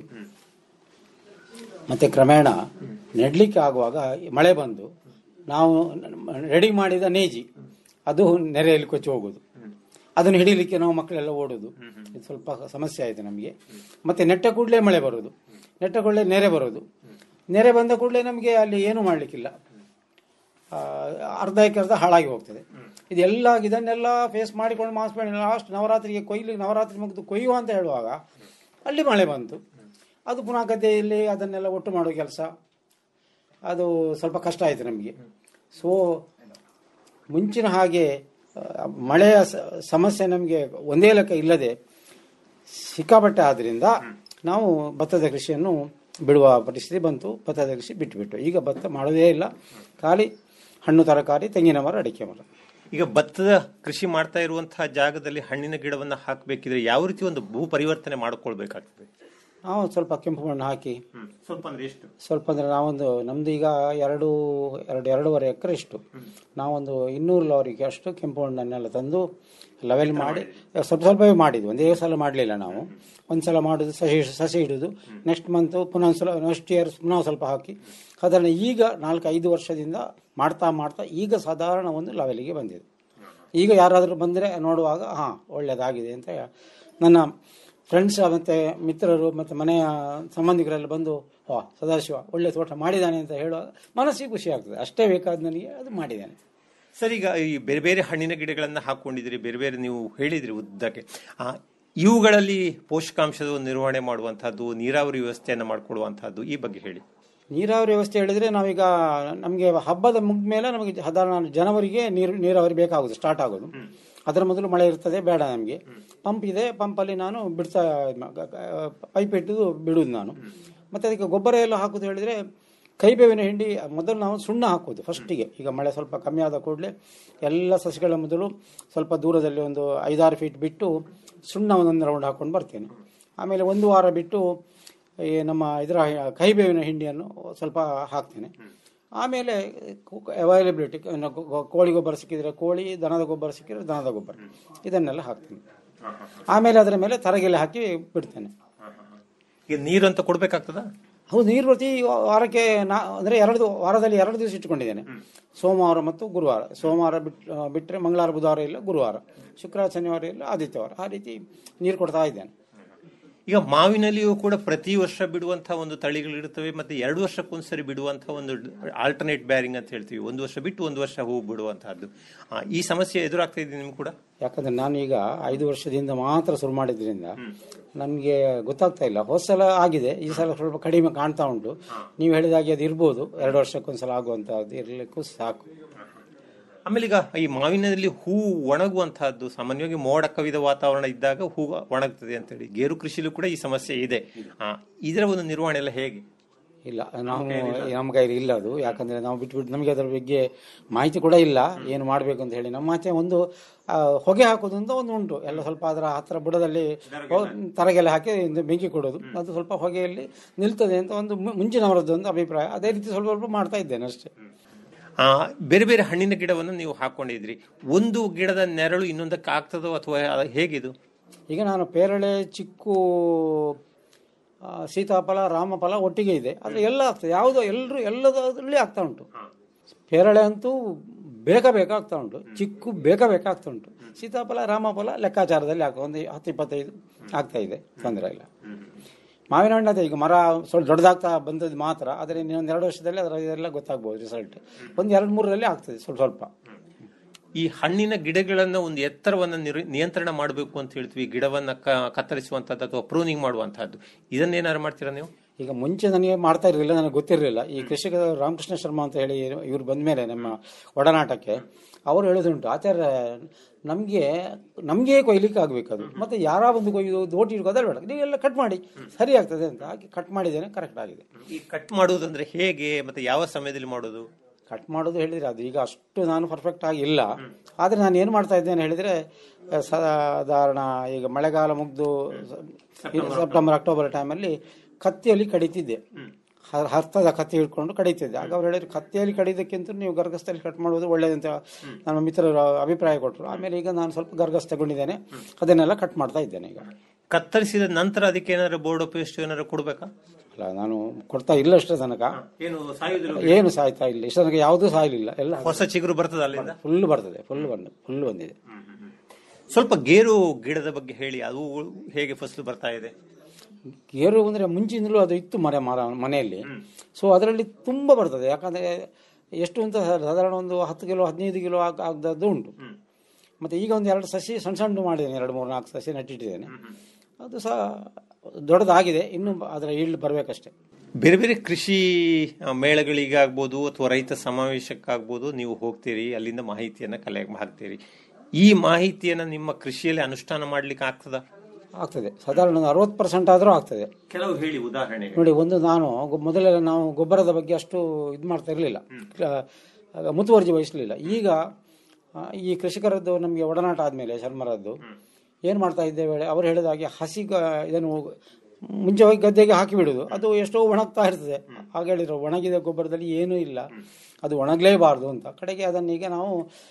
ಮತ್ತೆ ಕ್ರಮೇಣ ನೆಡ್ಲಿಕ್ಕೆ ಆಗುವಾಗ ಈ ಮಳೆ ಬಂದು ನಾವು ರೆಡಿ ಮಾಡಿದ ನೇಜಿ ಅದು ನೆರೆಯಲ್ಲಿ ಕೊಚ್ಚಿ ಹೋಗುದು ಅದನ್ನು ಹಿಡಿಲಿಕ್ಕೆ ನಾವು ಮಕ್ಕಳೆಲ್ಲ ಓಡುದು ಇದು ಸ್ವಲ್ಪ ಸಮಸ್ಯೆ ಆಯಿತು ನಮಗೆ ಮತ್ತೆ ನೆಟ್ಟ ಕೂಡಲೇ ಮಳೆ ಬರೋದು ನೆಟ್ಟ ಕೂಡಲೇ ನೆರೆ ಬರೋದು ನೆರೆ ಬಂದ ಕೂಡಲೇ ನಮಗೆ ಅಲ್ಲಿ ಏನು ಮಾಡಲಿಕ್ಕಿಲ್ಲ ಆ, ಅರ್ಧ ಎಕರೆ ಅರ್ಧ ಹಾಳಾಗಿ ಹೋಗ್ತದೆ ಇದೆಲ್ಲ ಇದನ್ನೆಲ್ಲ ಫೇಸ್ ಮಾಡಿಕೊಂಡು ಮಾಸ್ ಮಾಡಿ ಲಾಸ್ಟ್ ನವರಾತ್ರಿಗೆ ಕೊಯ್ಲಿ ನವರಾತ್ರಿ ಮುಗಿದು ಕೊಯ್ಯುವ ಅಂತ ಹೇಳುವಾಗ ಅಲ್ಲಿ ಮಳೆ ಬಂತು ಅದು ಪುನಃ ಗದ್ದೆಯಲ್ಲಿ ಅದನ್ನೆಲ್ಲ ಒಟ್ಟು ಮಾಡೋ ಕೆಲಸ ಅದು ಸ್ವಲ್ಪ ಕಷ್ಟ ಆಯಿತು ನಮಗೆ ಸೊ ಮುಂಚಿನ ಹಾಗೆ ಆ, ಮಳೆಯ ಸ- ಸಮಸ್ಯೆ ನಮಗೆ ಒಂದೇ ಲೆಕ್ಕ ಇಲ್ಲದೆ ಸಿಕ್ಕಾಪಟ್ಟೆ ಆದ್ರಿಂದ ನಾವು ಭತ್ತದ ಕೃಷಿಯನ್ನು ಬಿಡುವ ಪರಿಸ್ಥಿತಿ ಬಂತು ಭತ್ತದ ಕೃಷಿ ಬಿಟ್ಟುಬಿಟ್ಟು ಈಗ ಭತ್ತ ಮಾಡೋದೇ ಇಲ್ಲ ಖಾಲಿ ಹಣ್ಣು ತರಕಾರಿ ತೆಂಗಿನ ಮರ ಅಡಿಕೆ ಮರ ಈಗ ಭತ್ತದ ಕೃಷಿ ಮಾಡ್ತಾ ಇರುವಂತಹ ಜಾಗದಲ್ಲಿ ಹಣ್ಣಿನ ಗಿಡವನ್ನ ಹಾಕಬೇಕಿದ್ರೆ ಯಾವ ರೀತಿ ಒಂದು ಭೂ ಪರಿವರ್ತನೆ ಮಾಡ್ಕೊಳ್ಬೇಕಾಗ್ತದೆ ನಾವು ಸ್ವಲ್ಪ ಕೆಂಪು ಮಣ್ಣು ಹಾಕಿ ಸ್ವಲ್ಪ ಅಂದ್ರೆ ಎಷ್ಟು ಸ್ವಲ್ಪ ಅಂದ್ರೆ ನಾವೊಂದು ನಮ್ದು ಈಗ ಎರಡು ಎರಡು ಎರಡೂವರೆ ಎಕರೆ ಇಷ್ಟು ನಾವೊಂದು ಇನ್ನೂರು ಲವರಿಗೆ ಅಷ್ಟು ಕೆಂಪು ಮಣ್ಣನ್ನೆಲ್ಲ ತಂದು ಲೆವೆಲ್ ಮಾಡಿ ಸ್ವಲ್ಪ ಸ್ವಲ್ಪವೇ ಮಾಡಿದ್ವಿ ಒಂದೇ ಸಲ ಮಾಡಲಿಲ್ಲ ನಾವು ಒಂದ್ಸಲ ಮಾಡೋದು ಸಸಿ ಸಸಿ ಇಡೋದು ನೆಕ್ಸ್ಟ್ ಮಂತ್ ಪುನಃ ಒಂದ್ಸಲ ನೆಕ್ಸ್ಟ್ ಇಯರ್ ಪುನಃ ಸ್ವಲ್ಪ ಹಾಕಿ ಸಾಧಾರಣ ಈಗ ನಾಲ್ಕು ಐದು ವರ್ಷದಿಂದ ಮಾಡ್ತಾ ಮಾಡ್ತಾ ಈಗ ಸಾಧಾರಣ ಒಂದು ಲೆವೆಲಿಗೆ ಬಂದಿದೆ ಈಗ ಯಾರಾದರೂ ಬಂದರೆ ನೋಡುವಾಗ ಹಾಂ ಒಳ್ಳೆಯದಾಗಿದೆ ಅಂತ ನನ್ನ ಫ್ರೆಂಡ್ಸ್ ಮತ್ತು ಮಿತ್ರರು ಮತ್ತು ಮನೆಯ ಸಂಬಂಧಿಕರೆಲ್ಲ ಬಂದು ವಾ ಸದಾಶಿವ ಒಳ್ಳೆ ತೋಟ ಮಾಡಿದ್ದಾನೆ ಅಂತ ಹೇಳುವಾಗ ಮನಸ್ಸಿಗೆ ಖುಷಿ ಆಗ್ತದೆ ಅಷ್ಟೇ ಬೇಕಾದ ನನಗೆ ಅದು ಮಾಡಿದ್ದೇನೆ ಸರ್ ಈಗ ಈ ಬೇರೆ ಬೇರೆ ಹಣ್ಣಿನ ಗಿಡಗಳನ್ನ ಹಾಕೊಂಡಿದ್ರಿ ಬೇರೆ ಬೇರೆ ನೀವು ಹೇಳಿದ್ರಿ ಉದ್ದಕ್ಕೆ ಆ, ಇವುಗಳಲ್ಲಿ ಪೋಷಕಾಂಶದ ಒಂದು ನಿರ್ವಹಣೆ ಮಾಡುವಂತಹದ್ದು ನೀರಾವರಿ ವ್ಯವಸ್ಥೆಯನ್ನ ಮಾಡಿಕೊಡುವಂತಹದ್ದು ಈ ಬಗ್ಗೆ ಹೇಳಿ ನೀರಾವರಿ ವ್ಯವಸ್ಥೆ ಹೇಳಿದ್ರೆ ನಾವೀಗ ನಮಗೆ ಹಬ್ಬದ ಮುಗಿದ ಮೇಲೆ ನಮಗೆ ಸಾಧಾರಣ ಜನವರಿಗೆ ನೀರು ನೀರಾವರಿ ಬೇಕಾಗುದು ಸ್ಟಾರ್ಟ್ ಆಗೋದು ಅದರ ಮೊದಲು ಮಳೆ ಇರ್ತದೆ ಬೇಡ ನಮಗೆ ಪಂಪ್ ಇದೆ ಪಂಪಲ್ಲಿ ನಾನು ಬಿಡ್ತಾ ಪೈಪ್ ಇಟ್ಟು ಬಿಡುವುದು ನಾನು ಮತ್ತೆ ಅದಕ್ಕೆ ಗೊಬ್ಬರ ಎಲ್ಲ ಹಾಕುದು ಹೇಳಿದ್ರೆ ಕೈಬೇವಿನ ಹಿಂಡಿ ಮೊದಲು ನಾವು ಸುಣ್ಣ ಹಾಕೋದು ಫಸ್ಟಿಗೆ ಈಗ ಮಳೆ ಸ್ವಲ್ಪ ಕಮ್ಮಿ ಆದ ಕೂಡಲೇ ಎಲ್ಲ ಸಸಿಗಳ ಮೊದಲು ಸ್ವಲ್ಪ ದೂರದಲ್ಲಿ ಒಂದು ಐದಾರು ಫೀಟ್ ಬಿಟ್ಟು ಸುಣ್ಣ ಒಂದೊಂದು ರೌಂಡ್ ಹಾಕೊಂಡು ಬರ್ತೇನೆ ಆಮೇಲೆ ಒಂದು ವಾರ ಬಿಟ್ಟು ಈ ನಮ್ಮ ಇದರ ಕೈಬೇವಿನ ಹಿಂಡಿಯನ್ನು ಸ್ವಲ್ಪ ಹಾಕ್ತೇನೆ ಆಮೇಲೆ ಅವೈಲಬಿಲಿಟಿ ಕೋಳಿ ಗೊಬ್ಬರ ಸಿಕ್ಕಿದ್ರೆ ಕೋಳಿ ದನದ ಗೊಬ್ಬರ ಸಿಕ್ಕಿದ್ರೆ ದನದ ಗೊಬ್ಬರ ಇದನ್ನೆಲ್ಲ ಹಾಕ್ತೇನೆ ಆಮೇಲೆ ಅದರ ಮೇಲೆ ತರಗೆಲೆ ಹಾಕಿ ಬಿಡ್ತೇನೆ ಈಗ ನೀರು ಅಂತ ಕೊಡ್ಬೇಕಾಗ್ತದ ಹೌದು ನೀರು ಪ್ರತಿ ವಾರಕ್ಕೆ ನಾ ಅಂದರೆ ಎರಡು ವಾರದಲ್ಲಿ ಎರಡು ದಿವಸ ಇಟ್ಟುಕೊಂಡಿದ್ದೇನೆ ಸೋಮವಾರ ಮತ್ತು ಗುರುವಾರ ಸೋಮವಾರ ಬಿಟ್ ಬಿಟ್ಟರೆ ಮಂಗಳವಾರ ಬುಧವಾರ ಇಲ್ಲ ಗುರುವಾರ ಶುಕ್ರವಾರ ಶನಿವಾರ ಇಲ್ಲ ಆದಿತ್ಯವಾರ ಆ ರೀತಿ ನೀರು ಕೊಡ್ತಾ ಇದ್ದೇನೆ ಈಗ ಮಾವಿನಲ್ಲಿಯೂ ಕೂಡ ಪ್ರತಿ ವರ್ಷ ಬಿಡುವಂತಹ ಒಂದು ತಳಿಗಳಿರ್ತವೆ ಮತ್ತೆ ಎರಡು ವರ್ಷಕ್ಕೊಂದ್ಸರಿ ಬಿಡುವಂತಹ ಒಂದು ಆಲ್ಟರ್ನೇಟ್ ಬ್ಯಾರಿಂಗ್ ಅಂತ ಹೇಳ್ತೀವಿ ಒಂದು ವರ್ಷ ಬಿಟ್ಟು ಒಂದು ವರ್ಷ ಹೂ ಬಿಡುವಂತಹದ್ದು ಆ, ಈ ಸಮಸ್ಯೆ ಎದುರಾಗ್ತಾ ಇದೆ ನಿಮ್ಗೆ ಕೂಡ ಯಾಕಂದ್ರೆ ನಾನು ಈಗ ಐದು ವರ್ಷದಿಂದ ಮಾತ್ರ ಶುರು ಮಾಡಿದ್ರಿಂದ ನಮಗೆ ಗೊತ್ತಾಗ್ತಾ ಇಲ್ಲ ಹೋದ ಸಲ ಆಗಿದೆ ಈ ಸಲ ಸ್ವಲ್ಪ ಕಡಿಮೆ ಕಾಣ್ತಾ ಉಂಟು ನೀವು ಹೇಳಿದಾಗೆ ಅದು ಇರ್ಬೋದು ಎರಡು ವರ್ಷಕ್ಕೊಂದ್ಸಲ ಆಗುವಂತಹದ್ದು ಇರಲಿಕ್ಕೂ ಸಾಕು ಆಮೇಲೆ ಈಗ ಈ ಮಾವಿನಲ್ಲಿ ಹೂ ಒಣಗುವಂತಹದ್ದು ಸಾಮಾನ್ಯವಾಗಿ ಮೋಡ ಕವಿದ ವಾತಾವರಣ ಇದ್ದಾಗ ಹೂ ಒಣಗ್ತದೆ ಅಂತೇಳಿ ಗೇರು ಕೃಷಿಲೂ ಕೂಡ ಈ ಸಮಸ್ಯೆ ಇದೆ ಆ, ಇದರ ಒಂದು ನಿರ್ವಹಣೆ ಎಲ್ಲ ಹೇಗೆ ಇಲ್ಲ ನಾವು ನಮ್ಮ ಕೈಲಿ ಇಲ್ಲ ಅದು ಯಾಕಂದ್ರೆ ನಾವು ಬಿಟ್ಬಿಟ್ಟು ನಮಗೆ ಅದರ ಬಗ್ಗೆ ಮಾಹಿತಿ ಕೂಡ ಇಲ್ಲ ಏನು ಮಾಡಬೇಕು ಅಂತ ಹೇಳಿ ನಮ್ಮ ಆಚೆ ಒಂದು ಆ, ಹೊಗೆ ಹಾಕೋದು ಅಂತ ಒಂದು ಉಂಟು ಎಲ್ಲ ಸ್ವಲ್ಪ ಅದರ ಹತ್ತಿರ ಬುಡದಲ್ಲಿ ಹೊ- ತರಗೆಲ್ಲ ಹಾಕಿ ಒಂದು ಬೆಂಕಿ ಕೊಡೋದು ಅದು ಸ್ವಲ್ಪ ಹೊಗೆಯಲ್ಲಿ ನಿಲ್ತದೆ ಅಂತ ಒಂದು ಮು- ಮುಂಚಿನವರದ್ದು ಒಂದು ಅಭಿಪ್ರಾಯ ಅದೇ ರೀತಿ ಸ್ವಲ್ಪ ಸ್ವಲ್ಪ ಮಾಡ್ತಾ ಇದ್ದೇನೆ ಅಷ್ಟೇ ಆ, ಬೇರೆ ಬೇರೆ ಹಣ್ಣಿನ ಗಿಡವನ್ನು ನೀವು ಹಾಕೊಂಡಿದ್ರಿ ಒಂದು ಗಿಡದ ನೆರಳು ಇನ್ನೊಂದಕ್ಕೆ ಆಗ್ತದೋ ಅಥವಾ ಹೇಗಿದು ಈಗ ನಾನು ಪೇರಳೆ ಚಿಕ್ಕು ಆ, ಸೀತಾಫಲ ರಾಮಫಲ ಒಟ್ಟಿಗೆ ಇದೆ ಆದರೆ ಎಲ್ಲ ಆಗ್ತದೆ ಯಾವುದೋ ಎಲ್ಲರೂ ಎಲ್ಲದರಲ್ಲಿ ಆಗ್ತಾ ಉಂಟು ಪೇರಳೆ ಅಂತೂ ಬೇಗ ಬೇಗ ಆಗ್ತಾ ಉಂಟು ಚಿಕ್ಕು ಬೇಗ ಬೇಗ ಆಗ್ತಾ ಉಂಟು ಸೀತಾಫಲ ರಾಮಫಲ ಲೆಕ್ಕಾಚಾರದಲ್ಲಿ ಆಗ್ತದೆ ಒಂದು ಹತ್ತು ಇಪ್ಪತ್ತೈದು ಆಗ್ತಾ ಇದೆ ತೊಂದರೆ ಇಲ್ಲ ಮಾವಿನ ಹಣ್ಣು ಅದೇ ಈಗ ಮರ ಸ್ವಲ್ಪ ದೊಡ್ಡದಾಗ್ತಾ ಬಂದದ್ದು ಮಾತ್ರ ಆದರೆ ಇನ್ನೊಂದು ಎರಡು ವರ್ಷದಲ್ಲಿ ಅದರ ಇದೆಲ್ಲ ಗೊತ್ತಾಗ್ಬೋದು ರಿಸಲ್ಟ್ ಒಂದು ಎರಡು ಮೂರರಲ್ಲಿ ಆಗ್ತದೆ ಸ್ವಲ್ಪ ಸ್ವಲ್ಪ ಈ ಹಣ್ಣಿನ ಗಿಡಗಳನ್ನ ಒಂದು ಎತ್ತರವನ್ನ ನಿರ್- ನಿಯಂತ್ರಣ ಮಾಡಬೇಕು ಅಂತ ಹೇಳ್ತೀವಿ ಗಿಡವನ್ನ ಕ- ಕತ್ತರಿಸುವಂತದ್ದು ಅಥವಾ ಪ್ರೂನಿಂಗ್ ಮಾಡುವಂತಹದ್ದು ಇದನ್ನೇನಾದ್ರು ಮಾಡ್ತೀರಾ ನೀವು ಈಗ ಮುಂಚೆ ನನಗೆ ಮಾಡ್ತಾ ಇರಲಿಲ್ಲ ನನಗೆ ಗೊತ್ತಿರಲಿಲ್ಲ ಈ ಕೃಷಿಕ ರಾಮಕೃಷ್ಣ ಶರ್ಮಾ ಅಂತ ಹೇಳಿ ಇವರು ಬಂದ ಮೇಲೆ ನಮ್ಮ ಒಡನಾಟಕ್ಕೆ ಅವರು ಹೇಳೋದುಂಟು ಆಚಾರ್ಯ ನಮಗೆ ನಮಗೆ ಕೊಯ್ಲಿಕ್ಕೆ ಆಗ್ಬೇಕು ಅದು ಮತ್ತೆ ಯಾರ ಬಂದು ಕೊಯ್ಯೋದು ಓಟಿ ಇಟ್ಕೋ ಅದಲ್ಲ ಬೇಡ ನೀವೆಲ್ಲ ಕಟ್ ಮಾಡಿ ಸರಿ ಆಗ್ತದೆ ಅಂತ ಹಾಗೆ ಕಟ್ ಮಾಡಿದ್ದೇನೆ ಕರೆಕ್ಟ್ ಆಗಿದೆ ಈ ಕಟ್ ಮಾಡುವುದಂದ್ರೆ ಹೇಗೆ ಮತ್ತೆ ಯಾವ ಸಮಯದಲ್ಲಿ ಮಾಡೋದು ಕಟ್ ಮಾಡೋದು ಹೇಳಿದ್ರೆ ಅದು ಈಗ ಅಷ್ಟು ನಾನು ಪರ್ಫೆಕ್ಟ್ ಆಗಿ ಇಲ್ಲ ಆದರೆ ನಾನು ಏನು ಮಾಡ್ತಾ ಇದ್ದೇನೆ ಹೇಳಿದ್ರೆ ಆ, ಸಾಧಾರಣ ಈಗ ಮಳೆಗಾಲ ಮುಗ್ದು ಸೆಪ್ಟೆಂಬರ್ ಅಕ್ಟೋಬರ್ ಟೈಮಲ್ಲಿ ಕತ್ತಿಯಲ್ಲಿ ಕಡಿತಿದ್ದೆ ಹ- ಹರ್ತದ ಕತ್ತಿ ಹಿಡ್ಕೊಂಡು ಕಡಿತಿದ್ದೆ ಆಗ ಅವ್ರು ಹೇಳಿದ್ರು ಕತ್ತಿಯಲ್ಲಿ ಕಡಿದಕ್ಕಿಂತ ನೀವು ಗರ್ಗಸ್ಥದಲ್ಲಿ ಕಟ್ ಮಾಡೋದು ಒಳ್ಳೇದಂತ ನಮ್ಮ ಮಿತ್ರರು ಅಭಿಪ್ರಾಯ ಕೊಟ್ಟರು ಆಮೇಲೆ ಈಗ ನಾನು ಸ್ವಲ್ಪ ಗರ್ಗಸ್ ತಗೊಂಡಿದ್ದೇನೆ ಅದನ್ನೆಲ್ಲ ಕಟ್ ಮಾಡ್ತಾ ಇದ್ದೇನೆ ಈಗ ಕತ್ತರಿಸಿದ ನಂತರ ಅದಕ್ಕೆ ಏನಾದ್ರು ಬೋರ್ಡ್ ಪೇಸ್ಟ್ ಏನಾದ್ರು ಕೊಡ್ಬೇಕಾ ಅಲ್ಲ ನಾನು ಕೊಡ್ತಾ ಇಲ್ಲ ಅಷ್ಟೇ ತನಕ ಏನು ಸಾಯುವುದಿಲ್ಲ ಏನು ಸಾಯ್ತಾ ಇಲ್ಲ ಇಷ್ಟ ತನಕ ಯಾವುದೂ ಸಾಯಲಿಲ್ಲ ಎಲ್ಲ ಹೊಸ ಚಿಗುರು ಬರ್ತದ ಅಲ್ಲಿಂದ ಫುಲ್ ಬರ್ತದೆ ಫುಲ್ ಬಂದ ಫುಲ್ ಬಂದಿದೆ ಸ್ವಲ್ಪ ಗೇರು ಗಿಡದ ಬಗ್ಗೆ ಹೇಳಿ ಅದು ಹೇಗೆ ಫಸಲು ಬರ್ತಾ ಇದೆ ಗೇರು ಅಂದರೆ ಮುಂಚಿನಿಂದಲೂ ಅದು ಇತ್ತು ಮರ ಮರ ಮನೆಯಲ್ಲಿ ಸೊ ಅದರಲ್ಲಿ ತುಂಬ ಬರ್ತದೆ ಯಾಕಂದರೆ ಎಷ್ಟು ಅಂತ ಸಾಧಾರಣ ಒಂದು ಹತ್ತು ಕಿಲೋ ಹದಿನೈದು ಕಿಲೋ ಆಗ ಆಗದ್ದು ಉಂಟು ಮತ್ತು ಈಗ ಒಂದು ಎರಡು ಸಸಿ ಸಣ್ಣ ಸಣ್ಣ ಮಾಡಿದ್ದೇನೆ ಎರಡು ಮೂರು ನಾಲ್ಕು ಸಸಿ ನಟ್ಟಿಟ್ಟಿದ್ದೇನೆ ಅದು ಸಹ ದೊಡ್ಡದಾಗಿದೆ ಇನ್ನು ಅದರ ಈಲ್ಡ್ ಬರಬೇಕಷ್ಟೇ ಬೇರೆ ಬೇರೆ ಕೃಷಿ ಆ, ಮೇಳಗಳಿಗಾಗ್ಬೋದು ಅಥವಾ ರೈತ ಸಮಾವೇಶಕ್ಕಾಗ್ಬೋದು ನೀವು ಹೋಗ್ತೀರಿ ಅಲ್ಲಿಂದ ಮಾಹಿತಿಯನ್ನ ಕಲೆ ಹಾಕ್ತೀರಿ ಈ ಮಾಹಿತಿಯನ್ನ ನಿಮ್ಮ ಕೃಷಿಯಲ್ಲಿ ಅನುಷ್ಠಾನ ಮಾಡ್ಲಿಕ್ಕೆ ಆಗ್ತದ ಆಗ್ತದೆ ಸಾಧಾರಣ ಒಂದು ಅರವತ್ತು ಪರ್ಸೆಂಟ್ ಆದರೂ ಆಗ್ತದೆ ಕೆಲವು ಹೇಳಿ ಉದಾಹರಣೆ ನೋಡಿ ಒಂದು ನಾನು ಗೊ- ಮೊದಲೆಲ್ಲ ನಾವು ಗೊಬ್ಬರದ ಬಗ್ಗೆ ಅಷ್ಟು ಇದು ಮಾಡ್ತಾ ಇರಲಿಲ್ಲ ಮುತುವರ್ಜಿ ವಹಿಸಲಿಲ್ಲ ಈಗ ಆ, ಈ ಕೃಷಿಕರದ್ದು ನಮಗೆ ಒಡನಾಟ ಆದಮೇಲೆ ಶರ್ಮರದ್ದು ಏನು ಮಾಡ್ತಾ ಇದ್ದೇವೆ ಹೇಳಿ ಅವರು ಹೇಳಿದ ಹಾಗೆ ಹಸಿ ಗ- ಇದನ್ನು ಮುಂಚೆ ಹೋಗಿ ಗದ್ದೆಗೆ ಹಾಕಿ ಬಿಡುದು ಅದು ಎಷ್ಟೋ ಒಣಗ್ತಾ ಇರ್ತದೆ ಹಾಗೆ ಹೇಳಿದ್ರು ಒಣಗಿದ ಗೊಬ್ಬರದಲ್ಲಿ ಏನೂ ಇಲ್ಲ ಅದು ಒಣಗಲೇಬಾರ್ದು ಅಂತ ಕಡೆಗೆ ಅದನ್ನು ಈಗ ನಾವು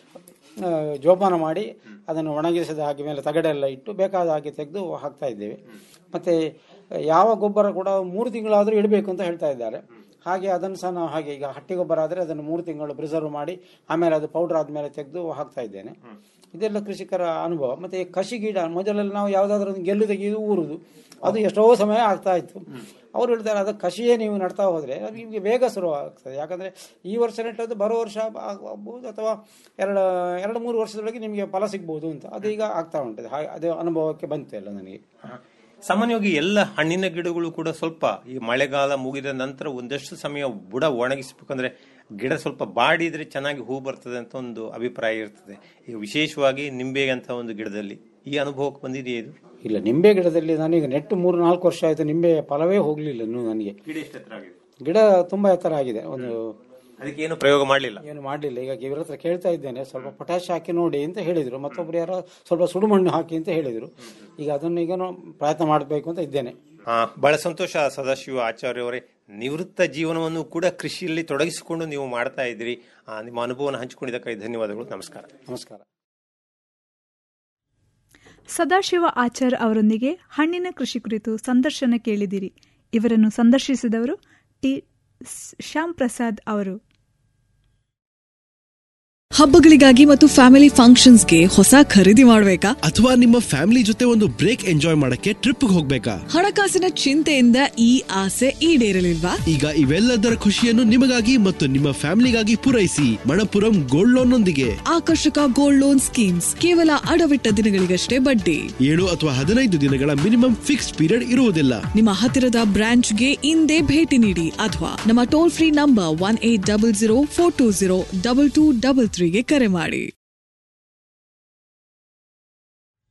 ಆ, ಜೋಪಾನ ಮಾಡಿ ಅದನ್ನು ಒಣಗಿಸಿದ ಹಾಗೆ ಮೇಲೆ ತಗಡೆ ಎಲ್ಲ ಇಟ್ಟು ಬೇಕಾದ ಹಾಗೆ ತೆಗೆದು ಹಾಕ್ತಾ ಇದ್ದೇವೆ ಮತ್ತು ಯಾವ ಗೊಬ್ಬರ ಕೂಡ ಮೂರು ತಿಂಗಳಾದರೂ ಇಡಬೇಕು ಅಂತ ಹೇಳ್ತಾ ಇದ್ದಾರೆ ಹಾಗೆ ಅದನ್ನು ಸಹ ನಾವು ಹಾಗೆ ಈಗ ಹಟ್ಟಿ ಗೊಬ್ಬರ ಆದರೆ ಅದನ್ನು ಮೂರು ತಿಂಗಳು ಪ್ರಿಸರ್ವ್ ಮಾಡಿ ಆಮೇಲೆ ಅದು ಪೌಡರ್ ಆದಮೇಲೆ ತೆಗೆದು ಹಾಕ್ತಾ ಇದ್ದೇನೆ ಇದೆಲ್ಲ ಕೃಷಿಕರ ಅನುಭವ ಮತ್ತು ಈ ಕಸಿ ಗಿಡ ಮೊದಲೆಲ್ಲ ನಾವು ಯಾವುದಾದ್ರೂ ಒಂದು ಗೆಲ್ಲು ತೆಗೆದು ಊರುದು ಅದು ಎಷ್ಟೋ ಸಮಯ ಆಗ್ತಾ ಇತ್ತು ಅವ್ರು ಹೇಳ್ತಾರೆ ಅದು ಕಸಿಯೇ ನೀವು ನಡ್ತಾ ಹೋದರೆ ಅದು ನಿಮಗೆ ಬೇಗ ಶುರು ಆಗ್ತದೆ ಯಾಕಂದರೆ ಈ ವರ್ಷ ನೆಟ್ಟದ್ದು ಬರೋ ವರ್ಷ ಆಗ್ಬೋದು ಅಥವಾ ಎರಡು ಎರಡು ಮೂರು ವರ್ಷದೊಳಗೆ ನಿಮಗೆ ಫಲ ಸಿಗ್ಬೋದು ಅಂತ ಅದು ಈಗ ಆಗ್ತಾ ಉಂಟು ಹಾಗೆ ಅದು ಅನುಭವಕ್ಕೆ ಬಂತು ಎಲ್ಲ ನನಗೆ ಸಾಮಾನ್ಯವಾಗಿ ಎಲ್ಲ ಹಣ್ಣಿನ ಗಿಡಗಳು ಕೂಡ ಸ್ವಲ್ಪ ಈ ಮಳೆಗಾಲ ಮುಗಿದ ನಂತರ ಒಂದಷ್ಟು ಸಮಯ ಬುಡ ಒಣಗಿಸ್ಬೇಕಂದ್ರೆ ಗಿಡ ಸ್ವಲ್ಪ ಬಾಡಿದ್ರೆ ಚೆನ್ನಾಗಿ ಹೂ ಬರ್ತದೆ ಅಂತ ಒಂದು ಅಭಿಪ್ರಾಯ ಇರ್ತದೆ ಈಗ ವಿಶೇಷವಾಗಿ ನಿಂಬೆ ಅಂತ ಒಂದು ಗಿಡದಲ್ಲಿ ಈ ಅನುಭವಕ್ಕೆ ಬಂದಿದೆಯೇ ಇದು ಇಲ್ಲ ನಿಂಬೆ ಗಿಡದಲ್ಲಿ ನಾನೀಗ ನೆಟ್ಟು ಮೂರು ನಾಲ್ಕು ವರ್ಷ ಆಯಿತು ನಿಂಬೆ ಫಲವೇ ಹೋಗಲಿಲ್ಲ ಇನ್ನೂ ನನಗೆ ಗಿಡ ಎಷ್ಟು ಎತ್ತರ ಆಗಿದೆ ಗಿಡ ತುಂಬ ಎತ್ತರ ಆಗಿದೆ ಒಂದು ಅದಕ್ಕೆ ಏನು ಪ್ರಯೋಗ ಮಾಡಲಿಲ್ಲ ಏನು ಮಾಡಲಿಲ್ಲ ಈಗ ಇವ್ರ ಹತ್ರ ಕೇಳ್ತಾ ಇದ್ದೇನೆ ಸ್ವಲ್ಪ ಪೊಟ್ಯಾಶ್ ಹಾಕಿ ನೋಡಿ ಅಂತ ಹೇಳಿದರು ಮತ್ತೊಬ್ರು ಯಾರೋ ಸ್ವಲ್ಪ ಸುಡುಮಣ್ಣು ಹಾಕಿ ಅಂತ ಹೇಳಿದರು ಈಗ ಅದನ್ನು ಈಗ ನಾವು ಪ್ರಯತ್ನ ಮಾಡಬೇಕು ಅಂತ ಇದ್ದೇನೆ ಹಾ ಬಹಳ ಸಂತೋಷ ಸದಾಶಿವ ಆಚಾರ್ಯ ಅವರೇ ನಿವೃತ್ತ ಜೀವನವನ್ನು ಕೂಡ ಕೃಷಿಯಲ್ಲಿ ತೊಡಗಿಸಿಕೊಂಡು ನೀವು ಮಾಡ್ತಾ ಇದ್ದೀರಿ ಆ, ನಿಮ್ಮ ಅನುಭವವನ್ನು ಹಂಚಿಕೊಂಡಿದ್ದಕ್ಕಾಗಿ ಧನ್ಯವಾದಗಳು ನಮಸ್ಕಾರ ನಮಸ್ಕಾರ ಸದಾಶಿವ ಆಚಾರ್ ಅವರೊಂದಿಗೆ ಹಣ್ಣಿನ ಕೃಷಿ ಕುರಿತು ಸಂದರ್ಶನ ಕೇಳಿದಿರಿ ಇವರನ್ನು ಸಂದರ್ಶಿಸಿದವರು ಟಿ ಶ್ಯಾಮ್ ಪ್ರಸಾದ್ ಅವರು ಹಬ್ಬಗಳಿಗಾಗಿ ಮತ್ತು ಫ್ಯಾಮಿಲಿ ಫಂಕ್ಷನ್ಸ್ಗೆ ಹೊಸ ಖರೀದಿ ಮಾಡಬೇಕಾ ಅಥವಾ ನಿಮ್ಮ ಫ್ಯಾಮಿಲಿ ಜೊತೆ ಒಂದು ಬ್ರೇಕ್ ಎಂಜಾಯ್ ಮಾಡಕ್ಕೆ ಟ್ರಿಪ್ ಹೋಗ್ಬೇಕಾ ಹಣಕಾಸಿನ ಚಿಂತೆಯಿಂದ ಈ ಆಸೆ ಈಡೇರಲಿಲ್ವಾ ಈಗ ಇವೆಲ್ಲದರ ಖುಷಿಯನ್ನು ನಿಮಗಾಗಿ ಮತ್ತು ನಿಮ್ಮ ಫ್ಯಾಮಿಲಿಗಾಗಿ ಪೂರೈಸಿ ಮಣಪುರಂ ಗೋಲ್ಡ್ ಲೋನ್ ನೊಂದಿಗೆ ಆಕರ್ಷಕ ಗೋಲ್ಡ್ ಲೋನ್ ಸ್ಕೀಮ್ಸ್ ಕೇವಲ ಅಡವಿಟ್ಟ ದಿನಗಳಿಗಷ್ಟೇ ಬಡ್ಡಿ ಏಳು ಅಥವಾ ಹದಿನೈದು ದಿನಗಳ ಮಿನಿಮಮ್ ಫಿಕ್ಸ್ಡ್ ಪೀರಿಯಡ್ ಇರುವುದಿಲ್ಲ ನಿಮ್ಮ ಹತ್ತಿರದ ಬ್ರಾಂಚ್ಗೆ ಇಂದೇ ಭೇಟಿ ನೀಡಿ ಅಥವಾ ನಮ್ಮ toll free number one eight double zero four two zero double two double ತ್ರೀಗೆ ಕರೆ ಮಾಡಿ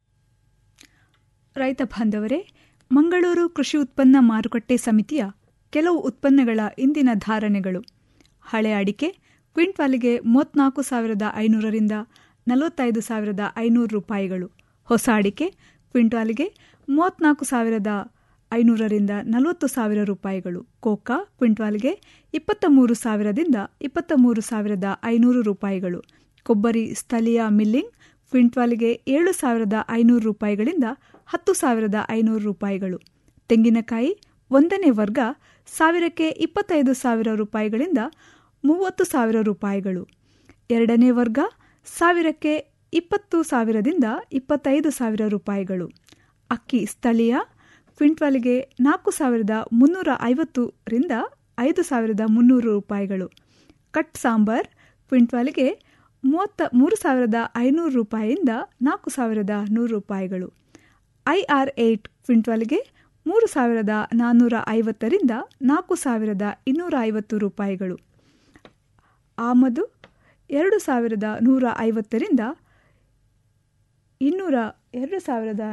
ರೈತ ಬಾಂಧವರೇ ಮಂಗಳೂರು ಕೃಷಿ ಉತ್ಪನ್ನ ಮಾರುಕಟ್ಟೆ ಸಮಿತಿಯ ಕೆಲವು ಉತ್ಪನ್ನಗಳ ಇಂದಿನ ಧಾರಣೆಗಳು ಹಳೆ ಅಡಿಕೆ ಕ್ವಿಂಟಾಲಿಗೆ ಮೂವತ್ನಾಲ್ಕು ಸಾವಿರದ ಐನೂರರಿಂದ ನಲವತ್ತೈದು ಸಾವಿರದ ಐನೂರು ರೂಪಾಯಿಗಳು ಹೊಸ ಅಡಿಕೆ ಕ್ವಿಂಟಾಲಿಗೆ ಮೂವತ್ನಾಲ್ಕು ಸಾವಿರದ ಐನೂರರಿಂದ ನಲವತ್ತು ಸಾವಿರ ರೂಪಾಯಿಗಳು ಕೋಕಾ ಕ್ವಿಂಟಾಲ್ಗೆ ಇಪ್ಪತ್ತ ಮೂರು ಸಾವಿರದಿಂದ ಇಪ್ಪತ್ತ ಮೂರು ಸಾವಿರದ ಐನೂರು ರೂಪಾಯಿಗಳು ಕೊಬ್ಬರಿ ಸ್ಥಳೀಯ ಮಿಲ್ಲಿಂಗ್ ಕ್ವಿಂಟಾಲ್ಗೆ ಏಳು ಸಾವಿರದ ಐನೂರು ರೂಪಾಯಿಗಳಿಂದ ಹತ್ತು ಸಾವಿರದ ಐನೂರು ರೂಪಾಯಿಗಳು ತೆಂಗಿನಕಾಯಿ ಒಂದನೇ ವರ್ಗ ಸಾವಿರಕ್ಕೆ ಇಪ್ಪತ್ತೈದು ಸಾವಿರ ರೂಪಾಯಿಗಳಿಂದ ಮೂವತ್ತು ಸಾವಿರ ರೂಪಾಯಿಗಳು ಎರಡನೇ ವರ್ಗ ಸಾವಿರಕ್ಕೆ ಇಪ್ಪತ್ತು ಸಾವಿರದಿಂದ ಇಪ್ಪತ್ತೈದು ಸಾವಿರ ರೂಪಾಯಿಗಳು ಅಕ್ಕಿ ಸ್ಥಳೀಯ ಕ್ವಿಂಟಾಲ್ಗೆ ನಾಲ್ಕು ಸಾವಿರದ ಮುನ್ನೂರ ಐವತ್ತರಿಂದ ಐದು ಸಾವಿರದ ಮುನ್ನೂರು ರೂಪಾಯಿಗಳು ಕಟ್ ಸಾಂಬಾರ್ ಕ್ವಿಂಟಾಲ್ಗೆ ಮೂವತ್ತ ಮೂರು ಸಾವಿರದ ಐನೂರು ರೂಪಾಯಿಯಿಂದ ನಾಲ್ಕು ಸಾವಿರದ ನೂರು ರೂಪಾಯಿಗಳು ಐ ಆರ್ ಏಟ್ ಕ್ವಿಂಟಾಲ್ಗೆ ಮೂರು ಸಾವಿರದ ನಾನ್ನೂರ ಐವತ್ತರಿಂದ ನಾಲ್ಕು ಸಾವಿರದ ಇನ್ನೂರ ಐವತ್ತು ರೂಪಾಯಿಗಳು ಆಮದು ಎರಡು ಸಾವಿರದ ನೂರ ಐವತ್ತರಿಂದ ಇನ್ನೂರ ಎರಡು ಸಾವಿರದ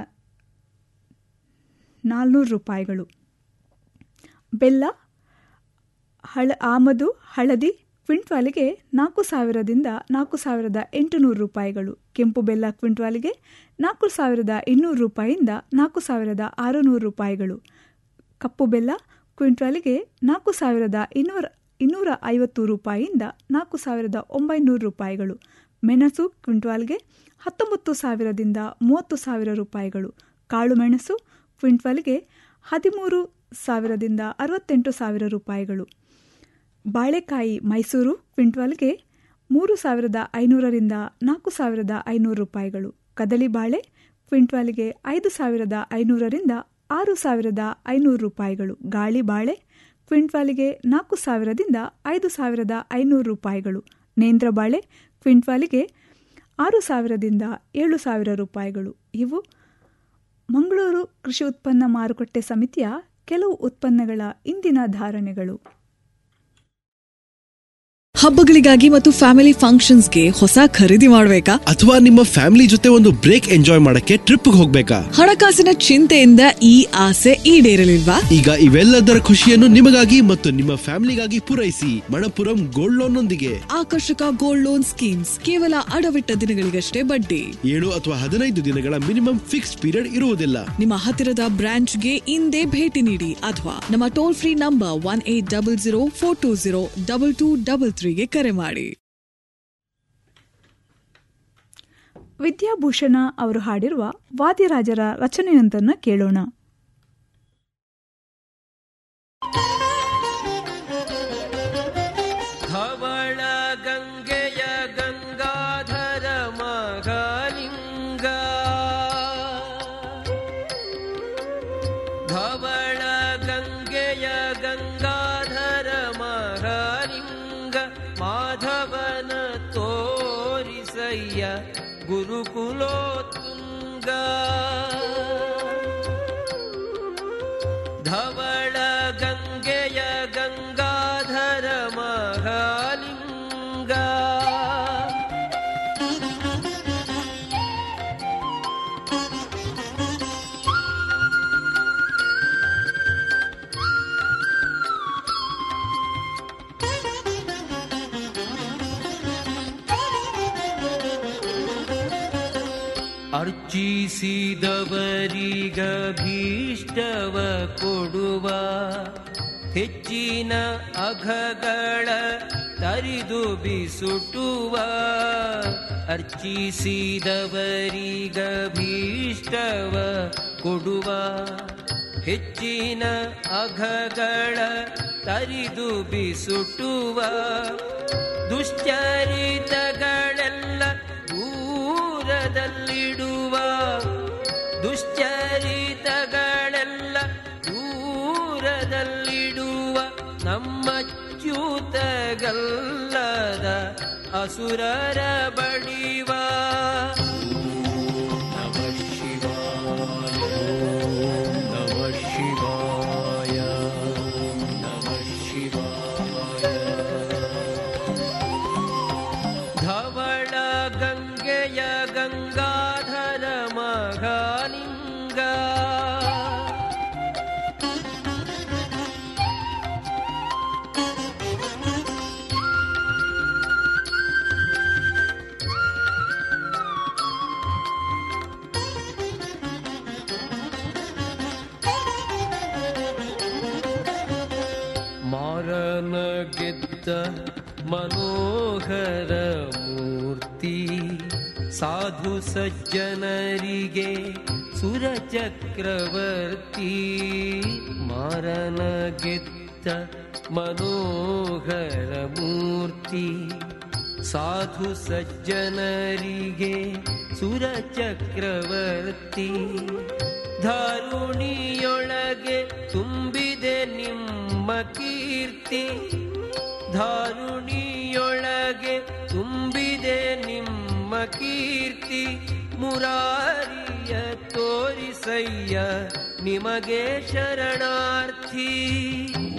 ನಾಲ್ನೂರು ರೂಪಾಯಿಗಳು ಬೆಲ್ಲ ಹಳ ಆಮದು ಹಳದಿ ಕ್ವಿಂಟಾಲಿಗೆ ನಾಲ್ಕು ಸಾವಿರದಿಂದ ನಾಲ್ಕು ಸಾವಿರದ ಎಂಟುನೂರು ರೂಪಾಯಿಗಳು ಕೆಂಪು ಬೆಲ್ಲ ಕ್ವಿಂಟಾಲಿಗೆ ನಾಲ್ಕು ಸಾವಿರದ ಇನ್ನೂರು ರೂಪಾಯಿಯಿಂದ ನಾಲ್ಕು ಸಾವಿರದ ಆರುನೂರು ರೂಪಾಯಿಗಳು ಕಪ್ಪು ಬೆಲ್ಲ ಕ್ವಿಂಟಾಲಿಗೆ ನಾಲ್ಕು ಸಾವಿರದ ಇನ್ನೂರ ಇನ್ನೂರ ಐವತ್ತು ರೂಪಾಯಿಯಿಂದ ನಾಲ್ಕು ಸಾವಿರದ ಒಂಬೈನೂರು ರೂಪಾಯಿಗಳು ಮೆಣಸು ಕ್ವಿಂಟಾಲ್ಗೆ ಹತ್ತೊಂಬತ್ತು ಸಾವಿರದಿಂದ ಮೂವತ್ತು ಸಾವಿರ ರೂಪಾಯಿಗಳು ಕಾಳು ಮೆಣಸು ಕ್ವಿಂಟಾಲ್ಗೆ ಹದಿಮೂರು ಸಾವಿರದಿಂದ ಅರವತ್ತೆಂಟು ಸಾವಿರ ರೂಪಾಯಿಗಳು ಬಾಳೆಕಾಯಿ ಮೈಸೂರು ಕ್ವಿಂಟಾಲ್ಗೆ ಮೂರು ಸಾವಿರದ ಐನೂರರಿಂದ ನಾಲ್ಕು ಸಾವಿರದ ಐನೂರು ರೂಪಾಯಿಗಳು ಕದಳಿ ಬಾಳೆ ಕ್ವಿಂಟಾಲ್ಗೆ ಐದು ಸಾವಿರದ ಐನೂರರಿಂದ ಆರು ಸಾವಿರದ ಐನೂರು ರೂಪಾಯಿಗಳು ಗಾಳಿ ಬಾಳೆ ಕ್ವಿಂಟಾಲ್ಗೆ ನಾಲ್ಕು ಸಾವಿರದಿಂದ ಐದು ಸಾವಿರದ ಐನೂರು ರೂಪಾಯಿಗಳು ನೇಂದ್ರ ಬಾಳೆ ಕ್ವಿಂಟಾಲ್ಗೆ ಆರು ಸಾವಿರದಿಂದ ಏಳು ಸಾವಿರ ರೂಪಾಯಿಗಳು ಇವು ಮಂಗಳೂರು ಕೃಷಿ ಉತ್ಪನ್ನ ಮಾರುಕಟ್ಟೆ ಸಮಿತಿಯ ಕೆಲವು ಉತ್ಪನ್ನಗಳ ಇಂದಿನ ಧಾರಣೆಗಳು ಹಬ್ಬಗಳಿಗಾಗಿ ಮತ್ತು ಫ್ಯಾಮಿಲಿ ಫಂಕ್ಷನ್ಸ್ಗೆ ಹೊಸ ಖರೀದಿ ಮಾಡಬೇಕಾ ಅಥವಾ ನಿಮ್ಮ ಫ್ಯಾಮಿಲಿ ಜೊತೆ ಒಂದು ಬ್ರೇಕ್ ಎಂಜಾಯ್ ಮಾಡಕ್ಕೆ ಟ್ರಿಪ್ ಹೋಗ್ಬೇಕಾ ಹಣಕಾಸಿನ ಚಿಂತೆಯಿಂದ ಈ ಆಸೆ ಈಡೇರಲಿಲ್ವಾ ಈಗ ಇವೆಲ್ಲದರ ಖುಷಿಯನ್ನು ನಿಮಗಾಗಿ ಮತ್ತು ನಿಮ್ಮ ಫ್ಯಾಮಿಲಿಗಾಗಿ ಪೂರೈಸಿ ಮಣಪುರಂ ಗೋಲ್ಡ್ ಲೋನ್ ನೊಂದಿಗೆ ಆಕರ್ಷಕ ಗೋಲ್ಡ್ ಲೋನ್ ಸ್ಕೀಮ್ಸ್ ಕೇವಲ ಅಡವಿಟ್ಟ ದಿನಗಳಿಗಷ್ಟೇ ಬಡ್ಡಿ ಏಳು ಅಥವಾ ಹದಿನೈದು ದಿನಗಳ ಮಿನಿಮಮ್ ಫಿಕ್ಸ್ಡ್ ಪೀರಿಯಡ್ ಇರುವುದಿಲ್ಲ ನಿಮ್ಮ ಹತ್ತಿರದ ಬ್ರಾಂಚ್ಗೆ ಇಂದೇ ಭೇಟಿ ನೀಡಿ ಅಥವಾ ನಮ್ಮ toll free number one eight double zero four two zero double two double ತ್ರೀಗೆ ಕರೆ ಮಾಡಿ ವಿದ್ಯಾಭೂಷಣ ಅವರು ಹಾಡಿರುವ ವಾದ್ಯರಾಜರ ರಚನೆಯೊಂದನ್ನು ಕೇಳೋಣ ಧವಳ ಗಂಗೆಯ ಗಂಗಾಧರ ಮಗಲಿಂಗ ಧವಳ ಗಂಗೆಯ ಗಂಗಾಧರ ಮಗಲಿಂಗ ಮಾಧವನ ತೋರಿಸಯ್ಯ ಗುರುಕುಲೋತ್ತುಂಗ ಧವಳ ಗಂಗೆಯ ಗಂಗಾಧರ ಮಹಾಲಿಂಗ ಅರ್ಚಿಸಿದವರಿಗ ಭೀಷ್ಟವ ಕೊಡುವ ಹೆಚ್ಚಿನ ಅಘಗಳ ತರಿದು ಬಿಸುಟುವ ಅರ್ಚಿಸಿದವರಿಗ ಭೀಷ್ಟವ ಕೊಡುವ ಹೆಚ್ಚಿನ ಅಘಗಳ ತರಿದು ಬಿಸುಟುವ ದುಶ್ಚರಿತಗಳೆಲ್ಲ ದೂರದಲ್ಲಿಡುವ ದುಶ್ಚರಿತಗಳೆಲ್ಲ ದೂರದಲ್ಲಿಡುವ ನಮ್ಮಚ್ಯುತಗಲ್ಲದ ಅಸುರರ ಬಡಿವ ನಮ ಶಿವಾಯ ನಮ ಶಿವಾಯ ನಮ ಶಿವಾಯ ಧವಳ ಗಂಗೆಯ ಗಂಗಾಧರ ಮಗಾಲಿಂಗ ಗೆದ್ದ ಮನೋಹರ ಮೂರ್ತಿ ಸಾಧು ಸಜ್ಜನರಿಗೆ ಸುರ ಚಕ್ರವರ್ತಿ ಮಾರನ ಗೆದ್ದ ಮನೋಹರ ಮೂರ್ತಿ ಸಾಧು ಸಜ್ಜನರಿಗೆ ಸುರ ಚಕ್ರವರ್ತಿ ಧಾರುಣಿಯೊಳಗೆ ತುಂಬಿದೆ ನಿಮ್ಮ ಕೀರ್ತಿ ಧಾರುಣಿಯೊಳಗೆ ತುಂಬಿದೆ ನಿಮ್ಮ ಕೀರ್ತಿ ಮುರಾರಿಯ ತೋರಿಸಯ್ಯ ನಿಮಗೆ ಶರಣಾರ್ಥಿ